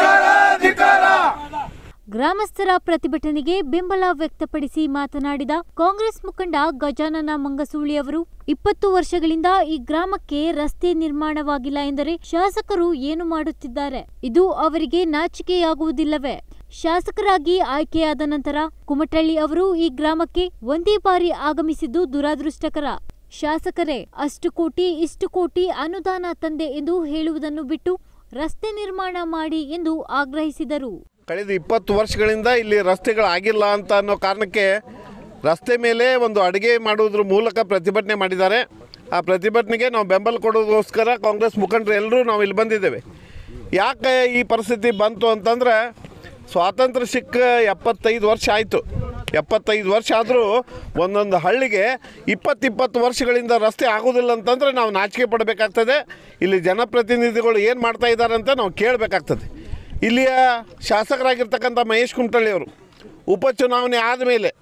ಗ್ರಾಮಸ್ಥರ ಪ್ರತಿಭಟನೆಗೆ ಬೆಂಬಲ ವ್ಯಕ್ತಪಡಿಸಿ ಮಾತನಾಡಿದ ಕಾಂಗ್ರೆಸ್ ಮುಖಂಡ ಗಜಾನನ ಮಂಗಸೂಳಿ ಅವರು ಇಪ್ಪತ್ತು ವರ್ಷಗಳಿಂದ ಈ ಗ್ರಾಮಕ್ಕೆ ರಸ್ತೆ ನಿರ್ಮಾಣವಾಗಿಲ್ಲ ಎಂದರೆ ಶಾಸಕರು ಏನು ಮಾಡುತ್ತಿದ್ದಾರೆ ಇದು ಅವರಿಗೆ ನಾಚಿಕೆಯಾಗುವುದಿಲ್ಲವೇ ಶಾಸಕರಾಗಿ ಆಯ್ಕೆಯಾದ ನಂತರ ಕುಮಟಳ್ಳಿ ಅವರು ಈ ಗ್ರಾಮಕ್ಕೆ ಒಂದೇ ಬಾರಿ ಆಗಮಿಸಿದ್ದು ದುರಾದೃಷ್ಟಕರ ಶಾಸಕರೇ ಅಷ್ಟು ಕೋಟಿ ಇಷ್ಟು ಕೋಟಿ ಅನುದಾನ ತಂದೆ ಎಂದು ಹೇಳುವುದನ್ನು ಬಿಟ್ಟು ರಸ್ತೆ ನಿರ್ಮಾಣ ಮಾಡಿ ಎಂದು ಆಗ್ರಹಿಸಿದರು ಕಳೆದ ಇಪ್ಪತ್ತು ವರ್ಷಗಳಿಂದ ಇಲ್ಲಿ ರಸ್ತೆಗಳಾಗಿಲ್ಲ ಅಂತ ಅನ್ನೋ ಕಾರಣಕ್ಕೆ ರಸ್ತೆ ಮೇಲೆ ಒಂದು ಅಡುಗೆ ಮಾಡುವುದ್ರ ಮೂಲಕ ಪ್ರತಿಭಟನೆ ಮಾಡಿದ್ದಾರೆ ಆ ಪ್ರತಿಭಟನೆಗೆ ನಾವು ಬೆಂಬಲ ಕೊಡೋದಕ್ಕೋಸ್ಕರ ಕಾಂಗ್ರೆಸ್ ಮುಖಂಡರು ಎಲ್ಲರೂ ನಾವು ಇಲ್ಲಿ ಬಂದಿದ್ದೇವೆ ಯಾಕೆ ಈ ಪರಿಸ್ಥಿತಿ ಬಂತು ಅಂತಂದ್ರೆ ಸ್ವಾತಂತ್ರ್ಯ ಸಿಕ್ಕ ಎಪ್ಪತ್ತೈದು ವರ್ಷ ಆಯಿತು ಎಪ್ಪತ್ತೈದು ವರ್ಷ ಆದರೂ ಒಂದೊಂದು ಹಳ್ಳಿಗೆ ಇಪ್ಪತ್ತಿಪ್ಪತ್ತು ವರ್ಷಗಳಿಂದ ರಸ್ತೆ ಆಗೋದಿಲ್ಲ ಅಂತಂದರೆ ನಾವು ನಾಚಿಕೆ ಪಡಬೇಕಾಗ್ತದೆ ಇಲ್ಲಿ ಜನಪ್ರತಿನಿಧಿಗಳು ಏನು ಮಾಡ್ತಾ ಇದ್ದಾರೆ ಅಂತ ನಾವು ಕೇಳಬೇಕಾಗ್ತದೆ ಇಲ್ಲಿಯ ಶಾಸಕರಾಗಿರ್ತಕ್ಕಂಥ ಮಹೇಶ್ ಕುಮಟಳ್ಳಿ ಅವರು ಉಪಚುನಾವಣೆ ಆದಮೇಲೆ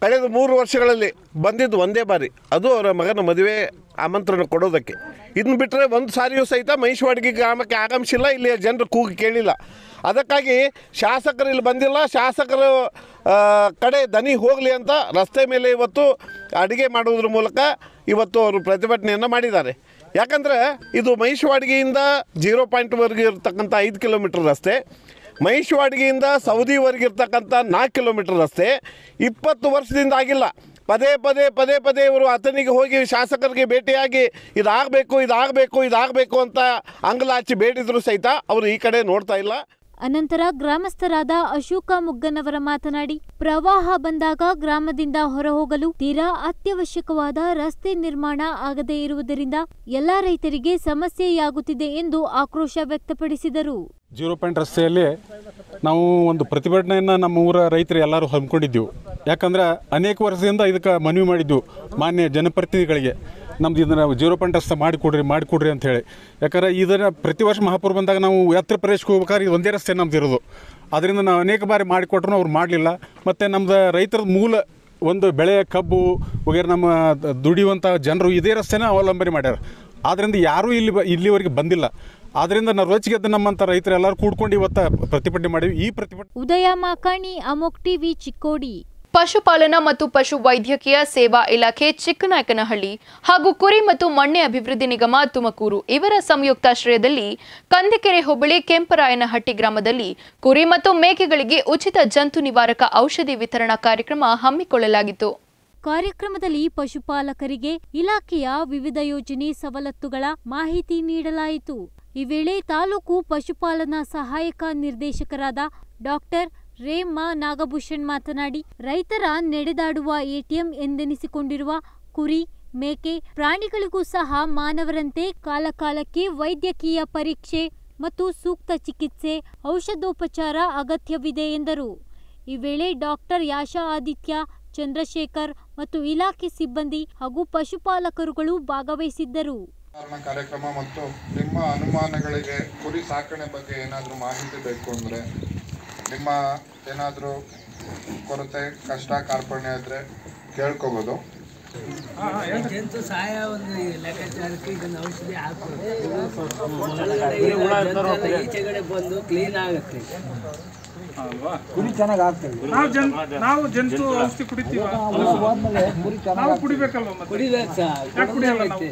ಕಳೆದ ಮೂರು ವರ್ಷಗಳಲ್ಲಿ ಬಂದಿದ್ದು ಒಂದೇ ಬಾರಿ ಅದು ಅವರ ಮಗನ ಮದುವೆ ಆಮಂತ್ರಣ ಕೊಡೋದಕ್ಕೆ ಇದನ್ನು ಬಿಟ್ಟರೆ ಒಂದು ಸಾರಿಯೂ ಸಹಿತ ಮಹಿಷವಾಡಿಗೆ ಗ್ರಾಮಕ್ಕೆ ಆಗಮಿಸಿಲ್ಲ ಇಲ್ಲಿಯ ಜನರು ಕೂಗಿ ಕೇಳಿಲ್ಲ ಅದಕ್ಕಾಗಿ ಶಾಸಕರು ಇಲ್ಲಿ ಬಂದಿಲ್ಲ ಶಾಸಕರು ಆ, ಕಡೆ ದನಿ ಹೋಗಲಿ ಅಂತ ರಸ್ತೆ ಮೇಲೆ ಇವತ್ತು ಅಡುಗೆ ಮಾಡುವುದ್ರ ಮೂಲಕ ಇವತ್ತು ಅವರು ಪ್ರತಿಭಟನೆಯನ್ನು ಮಾಡಿದ್ದಾರೆ ಯಾಕಂದರೆ ಇದು ಮಹಿಷವಾಡಿಗೆಯಿಂದ ಜೀರೋ ಪಾಯಿಂಟ್ವರೆಗೆ ಇರತಕ್ಕಂಥ ಐದು ಕಿಲೋಮೀಟರ್ ರಸ್ತೆ ಮಹಿಷವಾಡಿಗೆಯಿಂದ ಸೌದಿವರೆಗೆ ಇರ್ತಕ್ಕಂಥ ನಾಲ್ಕು ಕಿಲೋಮೀಟರ್ ರಸ್ತೆ ಇಪ್ಪತ್ತು ವರ್ಷದಿಂದ ಆಗಿಲ್ಲ ಪದೇ ಪದೇ ಪದೇ ಪದೇ ಇವರು ಆತನಿಗೆ ಹೋಗಿ ಶಾಸಕರಿಗೆ ಭೇಟಿಯಾಗಿ ಇದಾಗಬೇಕು ಇದಾಗಬೇಕು ಇದಾಗಬೇಕು ಅಂತ ಅಂಗಲಾಚಿ ಬೇಡಿದ್ರು ಸಹಿತ ಅವರು ಈ ಕಡೆ ನೋಡ್ತಾ ಇಲ್ಲ ಅನಂತರ ಗ್ರಾಮಸ್ಥರಾದ ಅಶೋಕ ಮುಗ್ಗನವರ ಮಾತನಾಡಿ ಪ್ರವಾಹ ಬಂದಾಗ ಗ್ರಾಮದಿಂದ ಹೊರಹೋಗಲು ತೀರಾ ಅತ್ಯವಶ್ಯಕವಾದ ರಸ್ತೆ ನಿರ್ಮಾಣ ಆಗದೇ ಇರುವುದರಿಂದ ಎಲ್ಲಾ ರೈತರಿಗೆ ಸಮಸ್ಯೆಯಾಗುತ್ತಿದೆ ಎಂದು ಆಕ್ರೋಶ ವ್ಯಕ್ತಪಡಿಸಿದರು ಜೀರೋ ಪಾಯಿಂಟ್ ರಸ್ತೆಯಲ್ಲಿ ನಾವು ಒಂದು ಪ್ರತಿಭಟನೆಯನ್ನು ನಮ್ಮ ಊರ ರೈತರು ಎಲ್ಲರೂ ಹಮ್ಮಿಕೊಂಡಿದ್ದೆವು ಯಾಕಂದ್ರೆ ಅನೇಕ ವರ್ಷದಿಂದ ಇದಕ್ಕೆ ಮನವಿ ಮಾಡಿದ್ದೆವು ಮಾನ್ಯ ಜನಪ್ರತಿನಿಧಿಗಳಿಗೆ ನಮ್ದು ಇದನ್ನು ಜೀರೋ ಪಾಯಿಂಟ್ ರಸ್ತೆ ಮಾಡಿಕೊಡ್ರಿ ಮಾಡಿಕೊಡ್ರಿ ಅಂತ ಹೇಳಿ ಯಾಕಂದ್ರೆ ಇದನ್ನು ಪ್ರತಿ ವರ್ಷ ಮಹಾಪುರ ಬಂದಾಗ ನಾವು ಯಾತ್ರೆ ಪ್ರದೇಶಕ್ಕೆ ಹೋಗ್ಬೇಕಾದ್ರೆ ಇದು ಒಂದೇ ರಸ್ತೆ ನಮ್ದು ಇರೋದು ಅದರಿಂದ ನಾವು ಅನೇಕ ಬಾರಿ ಮಾಡಿಕೊಟ್ರು ಅವ್ರು ಮಾಡಲಿಲ್ಲ ಮತ್ತು ನಮ್ದು ರೈತರ ಮೂಲ ಒಂದು ಬೆಳೆ ಕಬ್ಬು ವಗೇರೆ ನಮ್ಮ ದ- ದುಡಿಯುವಂಥ ಜನರು ಇದೇ ರಸ್ತೆನ ಅವಲಂಬನೆ ಮಾಡ್ಯಾರ ಆದ್ದರಿಂದ ಯಾರೂ ಇಲ್ಲಿ ಬ- ಇಲ್ಲಿವರೆಗೆ ಬಂದಿಲ್ಲ ಆದ್ದರಿಂದ ನಾವು ರೋಚಿಗೆದ್ದು ನಮ್ಮಂಥ ರೈತರು ಎಲ್ಲರೂ ಕೂಡ್ಕೊಂಡು ಇವತ್ತು ಪ್ರತಿಭಟನೆ ಮಾಡೀವಿ ಈ ಪ್ರತಿಭಟನೆ ಉದಯ ಮಾಕಾಣಿ ಅಮೋಕ್ ಟಿವಿ ಚಿಕ್ಕೋಡಿ ಪಶುಪಾಲನಾ ಮತ್ತು ಪಶು ವೈದ್ಯಕೀಯ ಸೇವಾ ಇಲಾಖೆ ಚಿಕ್ಕನಾಯಕನಹಳ್ಳಿ ಹಾಗೂ ಕುರಿ ಮತ್ತು ಮಣ್ಣೆ ಅಭಿವೃದ್ಧಿ ನಿಗಮ ತುಮಕೂರು ಇವರ ಸಂಯುಕ್ತಾಶ್ರಯದಲ್ಲಿ ಕಂದಿಕೆರೆ ಹೋಬಳಿ ಕೆಂಪರಾಯನಹಟ್ಟಿ ಗ್ರಾಮದಲ್ಲಿ ಕುರಿ ಮತ್ತು ಮೇಕೆಗಳಿಗೆ ಉಚಿತ ಜಂತು ನಿವಾರಕ ಔಷಧಿ ವಿತರಣಾ ಕಾರ್ಯಕ್ರಮ ಹಮ್ಮಿಕೊಳ್ಳಲಾಗಿತ್ತು ಕಾರ್ಯಕ್ರಮದಲ್ಲಿ ಪಶುಪಾಲಕರಿಗೆ ಇಲಾಖೆಯ ವಿವಿಧ ಯೋಜನೆ ಸವಲತ್ತುಗಳ ಮಾಹಿತಿ ನೀಡಲಾಯಿತು ಈ ವೇಳೆ ತಾಲೂಕು ಪಶುಪಾಲನಾ ಸಹಾಯಕ ನಿರ್ದೇಶಕರಾದ ಡಾಕ್ಟರ್ ರೇಮ್ಮ ನಾಗಭೂಷಣ್ ಮಾತನಾಡಿ ರೈತರ ನಡೆದಾಡುವ ಎಟಿಎಂ ಎಂದೆನಿಸಿಕೊಂಡಿರುವ ಕುರಿ ಮೇಕೆ ಪ್ರಾಣಿಗಳಿಗೂ ಸಹ ಮಾನವರಂತೆ ಕಾಲಕಾಲಕ್ಕೆ ವೈದ್ಯಕೀಯ ಪರೀಕ್ಷೆ ಮತ್ತು ಸೂಕ್ತ ಚಿಕಿತ್ಸೆ ಔಷಧೋಪಚಾರ ಅಗತ್ಯವಿದೆ ಎಂದರು ಈ ವೇಳೆ ಡಾಕ್ಟರ್ ಯಾಶಾ ಆದಿತ್ಯ ಚಂದ್ರಶೇಖರ್ ಮತ್ತು ಇಲಾಖೆ ಸಿಬ್ಬಂದಿ ಹಾಗೂ ಪಶುಪಾಲಕರುಗಳು ಭಾಗವಹಿಸಿದ್ದರು ಕಾರಣ ಕಾರ್ಯಕ್ರಮ ಮತ್ತು ನಿಮ್ಮ ಅನುಮಾನಗಳಿಗೆ ಕುರಿ ಸಾಕಣೆ ಬಗ್ಗೆ ಏನಾದರೂ ಮಾಹಿತಿ ಬೇಕು ಅಂದರೆ ನಿಮ್ಮ ಏನಾದರೂ ಕೊರತೆ ಕಷ್ಟ ಕಾರ್ಪಣ್ಯ ಇದ್ದರೆ ಕೇಳ್ಕೊಬೋದು ಜಂತು ಸಹಾಯ ಒಂದು ಲೆಕ್ಕಾಚಾರಕ್ಕೆ ಇದನ್ನ ಔಷಧಿ ಹಾಕ್ಬೋದು ಈಚೆಗಡೆ ಬಂದು ಕ್ಲೀನ್ ಆಗುತ್ತೆ ಕುರಿ ಚೆನ್ನಾಗಿ ಆಗ್ತದೆ ನಾವು ಜನ್- ನಾವು ಜಂತು ಔಷಧಿ ಕುಡಿತೀವ ನಾವು ಕುಡಿಬೇಕಲ್ವ ಮತ್ತೆ ಕುಡಿಬೇಕು ಸರ್ ಯಾಕ್ ಕುಡಿಯಲ್ಲ ನಾವು?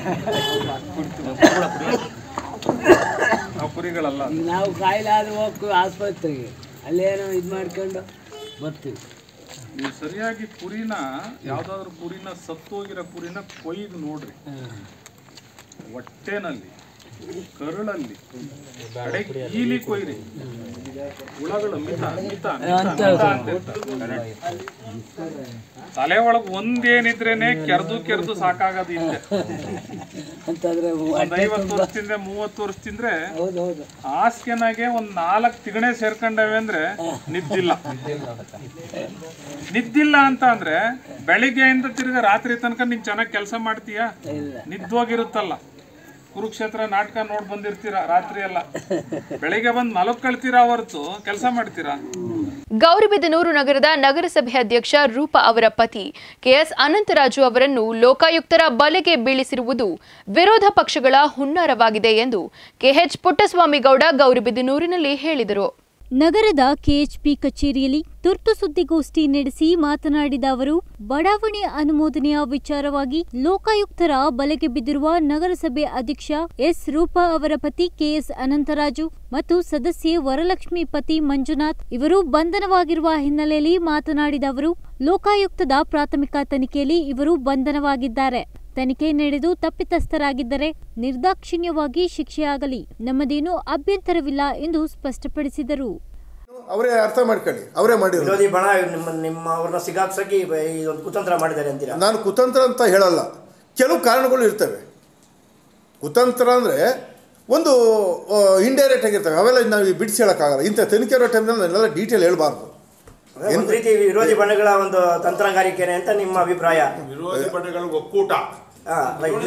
ನಾವು ಕುರಿಗಳಲ್ಲ ಈಗ ನಾವು ಕಾಯಿಲೆ ಆದ್ರೆ ಹೋಗ್ತೀವಿ ಆಸ್ಪತ್ರೆಗೆ ಅಲ್ಲೇನೋ ಇದು ಮಾಡ್ಕೊಂಡು ಬರ್ತೀವಿ ನೀವು ಸರಿಯಾಗಿ ಕುರಿನ ಯಾವ್ದಾದ್ರು ಕುರಿನ ಸತ್ತೋಗಿರೋ ಕುರಿನ ಕೊಯ್ದು ನೋಡ್ರಿ ಹೊಟ್ಟೆನಲ್ಲಿ ಕರುಳಲ್ಲಿ ಕಡೆ ಕೀಲಿ ಕೊಯ್ರಿ ಹುಳಗಳು ಮಿತ ಮಿತ ಮಿತ, ಮಿತ ಅಂತ ಇರ್ತವೆ. ತಲೆ ಒಳಗ್ ಒಂದೇನಿದ್ರೇನೆ ಕೆರೆದು ಕೆರೆದು ಸಾಕಾಗದು ಹಿಂದೆ ಅಂತಂದ್ರೆ ಒಂದ್ ಐವತ್ತು ವರ್ಷದಿಂದ ಮೂವತ್ತು ವರ್ಷದಿಂದ್ರೆ ಹಾಸ್ಗೆನಾಗೆ ಒಂದ್ ನಾಲ್ಕು ತಿಗಣೆ ಸೇರ್ಕೊಂಡವೆ ಅಂದ್ರೆ ನಿದ್ದಿಲ್ಲ ನಿದ್ದಿಲ್ಲ ಅಂತ ಅಂದ್ರೆ ಬೆಳಿಗ್ಗೆಯಿಂದ ತಿರ್ಗ ರಾತ್ರಿ ತನಕ ನೀನ್ ಚೆನ್ನಾಗಿ ಕೆಲಸ ಮಾಡ್ತೀಯಾ ನಿದ್ದೋಗಿರುತ್ತಲ್ಲ ಕುರುಕ್ಷೇತ್ರ ನಾಟಕ ನೋಡ್ ಬಂದಿರ್ತೀರಾ ರಾತ್ರಿ ಎಲ್ಲ ಬೆಳಿಗ್ಗೆ ಬಂದ್ ಮಲಗ್ಕೊಳ್ತೀರಾ ಹೊರತು ಕೆಲಸ ಮಾಡ್ತೀರಾ ಗೌರಿಬಿದನೂರು ನಗರದ ನಗರಸಭೆ ಅಧ್ಯಕ್ಷ ರೂಪ ಅವರ ಪತಿ ಕೆಎಸ್ ಅನಂತರಾಜು ಅವರನ್ನು ಲೋಕಾಯುಕ್ತರ ಬಲೆಗೆ ಬೀಳಿಸಿರುವುದು ವಿರೋಧ ಪಕ್ಷಗಳ ಹುನ್ನಾರವಾಗಿದೆ ಎಂದು ಕೆಎಚ್ ಪುಟ್ಟಸ್ವಾಮಿ ಗೌಡ ಗೌರಿಬಿದನೂರಿನಲ್ಲಿ ಹೇಳಿದರು ನಗರದ ಕೆಎಚ್ಪಿ ಕಚೇರಿಯಲ್ಲಿ ತುರ್ತು ಸುದ್ದಿಗೋಷ್ಠಿ ನಡೆಸಿ ಮಾತನಾಡಿದ ಅವರು ಬಡಾವಣೆ ಅನುಮೋದನೆಯ ವಿಚಾರವಾಗಿ ಲೋಕಾಯುಕ್ತರ ಬಲೆಗೆ ಬಿದ್ದಿರುವ ನಗರಸಭೆ ಅಧ್ಯಕ್ಷ ಎಸ್ ರೂಪಾ ಅವರ ಪತಿ ಕೆಎಸ್ ಅನಂತರಾಜು ಮತ್ತು ಸದಸ್ಯೆ ವರಲಕ್ಷ್ಮಿ ಪತಿ ಮಂಜುನಾಥ್ ಇವರು ಬಂಧನವಾಗಿರುವ ಹಿನ್ನೆಲೆಯಲ್ಲಿ ಮಾತನಾಡಿದ ಅವರು ಲೋಕಾಯುಕ್ತದ ಪ್ರಾಥಮಿಕ ತನಿಖೆಯಲ್ಲಿ ಇವರು ಬಂಧನವಾಗಿದ್ದಾರೆ ತನಿಖೆ ನಡೆದು ತಪ್ಪಿತಸ್ಥರಾಗಿದ್ದರೆ ನಿರ್ದಾಕ್ಷಿಣ್ಯವಾಗಿ ಶಿಕ್ಷೆಯಾಗಲಿ ನಮ್ಮದೇನೂ ಅಭ್ಯಂತರವಿಲ್ಲ ಎಂದು ಸ್ಪಷ್ಟಪಡಿಸಿದರು ಅವರೇ ಅರ್ಥ ಮಾಡ್ಕೊಳ್ಳಿ ಅವರೇ ಮಾಡಿರೋದು ವಿರೋಧಿ ಬಣ ನಿಮ್ಮ ನಿಮ್ಮ ಅವ್ರನ್ನ ಸಿಗಾಕ್ಸಕ್ಕೆ ಈ ಒಂದು ಕುತಂತ್ರ ಮಾಡಿದ್ದಾರೆ ಅಂತೀರಾ ನಾನು ಕುತಂತ್ರ ಅಂತ ಹೇಳಲ್ಲ ಕೆಲವು ಕಾರಣಗಳು ಇರ್ತವೆ ಕುತಂತ್ರ ಅಂದರೆ ಒಂದು ಇಂಡೈರೆಕ್ಟ್ ಆಗಿರ್ತವೆ ಅವೆಲ್ಲ ನಾವು ಬಿಡಿಸಿ ಹೇಳೋಕ್ಕಾಗಲ್ಲ ಇಂಥ ತನಿಖೆ ಇರೋ ಟೈಮ್ನಲ್ಲಿ ನಾನೆಲ್ಲ ಡೀಟೇಲ್ ಹೇಳ್ಬಾರ್ದು ಒಂದು ರೀತಿ ವಿರೋಧಿ ಬಣಗಳ ಒಂದು ತಂತ್ರಗಾರಿಕೆನೆ ಅಂತ ನಿಮ್ಮ ಅಭಿಪ್ರಾಯ ವಿರೋಧಿ ಬಣಗಳ ಒಕ್ಕೂಟ ಹಾ ರೈಟ್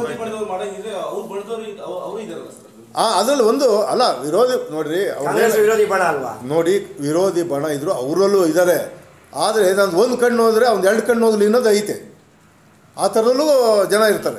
ಆ ಅದರಲ್ಲಿ ಒಂದು ಅಲ್ಲ ವಿರೋಧಿ ನೋಡ್ರಿ ಅವ್ರು ಕಾಂಗ್ರೆಸ್ ವಿರೋಧಿ ಬಣ ಅಲ್ವಾ ನೋಡಿ ವಿರೋಧಿ ಬಣ ಇದ್ರು ಅವರಲ್ಲೂ ಇದ್ದಾರೆ ಆದರೆ ನಂದು ಒಂದು ಕಣ್ಣು ಹೋದರೆ ಅವ್ನು ಎರಡು ಕಣ್ಣು ಹೋಗ್ಲಿ ಅನ್ನೋದು ಐತೆ ಆ ಥರದಲ್ಲೂ ಜನ ಇರ್ತಾರೆ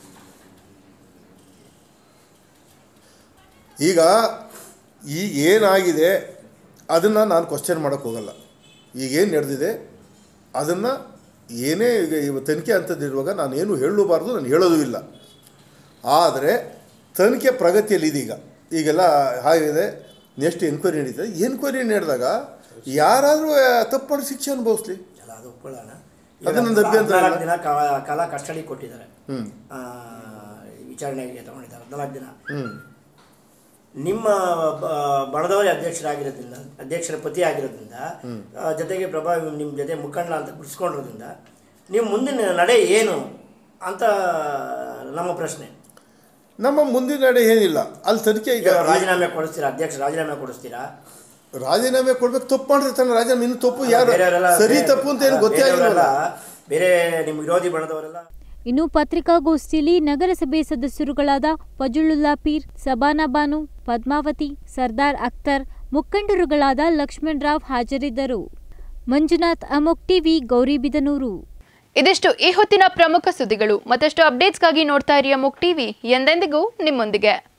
ಈಗ ಈಗ ಏನಾಗಿದೆ ಅದನ್ನು ನಾನು ಕ್ವಶನ್ ಮಾಡೋಕ್ಕೆ ಹೋಗಲ್ಲ ಈಗೇನು ನಡೆದಿದೆ ಅದನ್ನು ಏನೇ ಈಗ ಇವ ತನಿಖೆ ಅಂಥದ್ದಿರುವಾಗ ನಾನು ಏನು ಹೇಳಲೂಬಾರ್ದು ನಾನು ಹೇಳೋದು ಇಲ್ಲ ಆದರೆ ತನಿಖೆ ಪ್ರಗತಿಯಲ್ಲಿ ಇದೀಗ ಈಗೆಲ್ಲ ಆಗಿದೆ ನೆಕ್ಸ್ಟ್ ಎನ್ಕ್ವೈರಿ ನಡೀತದೆ ಎನ್ಕ್ವೈರಿ ನಡೆದಾಗ ಯಾರಾದರೂ ತಪ್ಪು ಮಾಡಿ ಶಿಕ್ಷೆ ಅನುಭವಿಸ್ಲಿ ಅದು ಒಪ್ಕೊಳ್ಳೋಣ ಅದು ನಂದು ಅಭ್ಯಂತರ ಇಲ್ಲ. ಹದಿನಾಲ್ಕು ದಿನ ಕಾಲ- ಕಾಲ ಕಸ್ಟಡಿ ಕೊಟ್ಟಿದ್ದಾರೆ ಹ್ಞೂ ಆ, ವಿಚಾರಣೆಗೆ ತಗೊಂಡಿದ್ದಾರೆ ಹದಿನಾಲ್ಕು ದಿನ ಹ್ಞೂ ನಿಮ್ಮ ಬ- ಬಣದವರೇ ಅಧ್ಯಕ್ಷರಾಗಿರೋದ್ರಿಂದ ಅಧ್ಯಕ್ಷರ ಪತಿ ಆಗಿರೋದ್ರಿಂದ ಹ್ಮ್. ಆ, ಜೊತೆಗೆ ಪ್ರಭಾವಿ ನಿಮ್ಮ ಜೊತೆ ಮುಖಂಡ ಅಂತ ಗುರುಸ್ಕೊಂಡಿರೋದ್ರಿಂದ ನೀವು ಮುಂದಿನ ನಡೆ ಏನು ಅಂತ ನಮ್ಮ ಪ್ರಶ್ನೆ ನಮ್ಮ ಮುಂದಿನ ನಡೆ ಏನಿಲ್ಲ ಅಲ್ಲಿ ತನಿಖೆ ಈಗ ಈಗ ರಾಜೀನಾಮೆ ಕೊಡಿಸ್ತೀರಾ ಅಧ್ಯಕ್ಷ ರಾಜೀನಾಮೆ ಕೊಡಿಸ್ತೀರಾ ರಾಜೀನಾಮೆ ಕೊಡ್ಬೇಕು ತಪ್ಪು ಮಾಡಿರ್ತಾನೆ ರಾಜೀನಾಮೆ ಇನ್ನು ತಪ್ಪು ಯಾರು ಬೇರೆಯವರೆಲ್ಲ- ಸರಿ ತಪ್ಪು ಅಂತ ಏನು ಗೊತ್ತೇ ಆಗಿರಲ್ಲ ಬೇರೆಯವರೆಲ್ಲ- ಬೇರೆ ನಿಮ್ಮ ವಿರೋಧಿ ಬಣದವರೆಲ್ಲ ಇನ್ನು ಪತ್ರಿಕಾಗೋಷ್ಠಿಯಲ್ಲಿ ನಗರಸಭೆ ಸದಸ್ಯರುಗಳಾದ ಫಜುಳುಲ್ಲಾ ಪೀರ್ ಸಬಾನಾ ಬಾನು ಪದ್ಮಾವತಿ ಸರ್ದಾರ್ ಅಖ್ತರ್ ಮುಖಂಡರುಗಳಾದ ಲಕ್ಷ್ಮಣ್ ರಾವ್ ಹಾಜರಿದ್ದರು ಮಂಜುನಾಥ್ ಅಮೋಕ್ ಟಿವಿ ಗೌರಿಬಿದನೂರು ಇದಿಷ್ಟು ಈ ಹೊತ್ತಿನ ಪ್ರಮುಖ ಸುದ್ದಿಗಳು ಮತ್ತಷ್ಟು ಅಪ್ಡೇಟ್ಸ್ಗಾಗಿ ನೋಡ್ತಾ ಇರಿ ಅಮೋಕ್ ಟಿವಿ ಎಂದೆಂದಿಗೂ ನಿಮ್ಮೊಂದಿಗೆ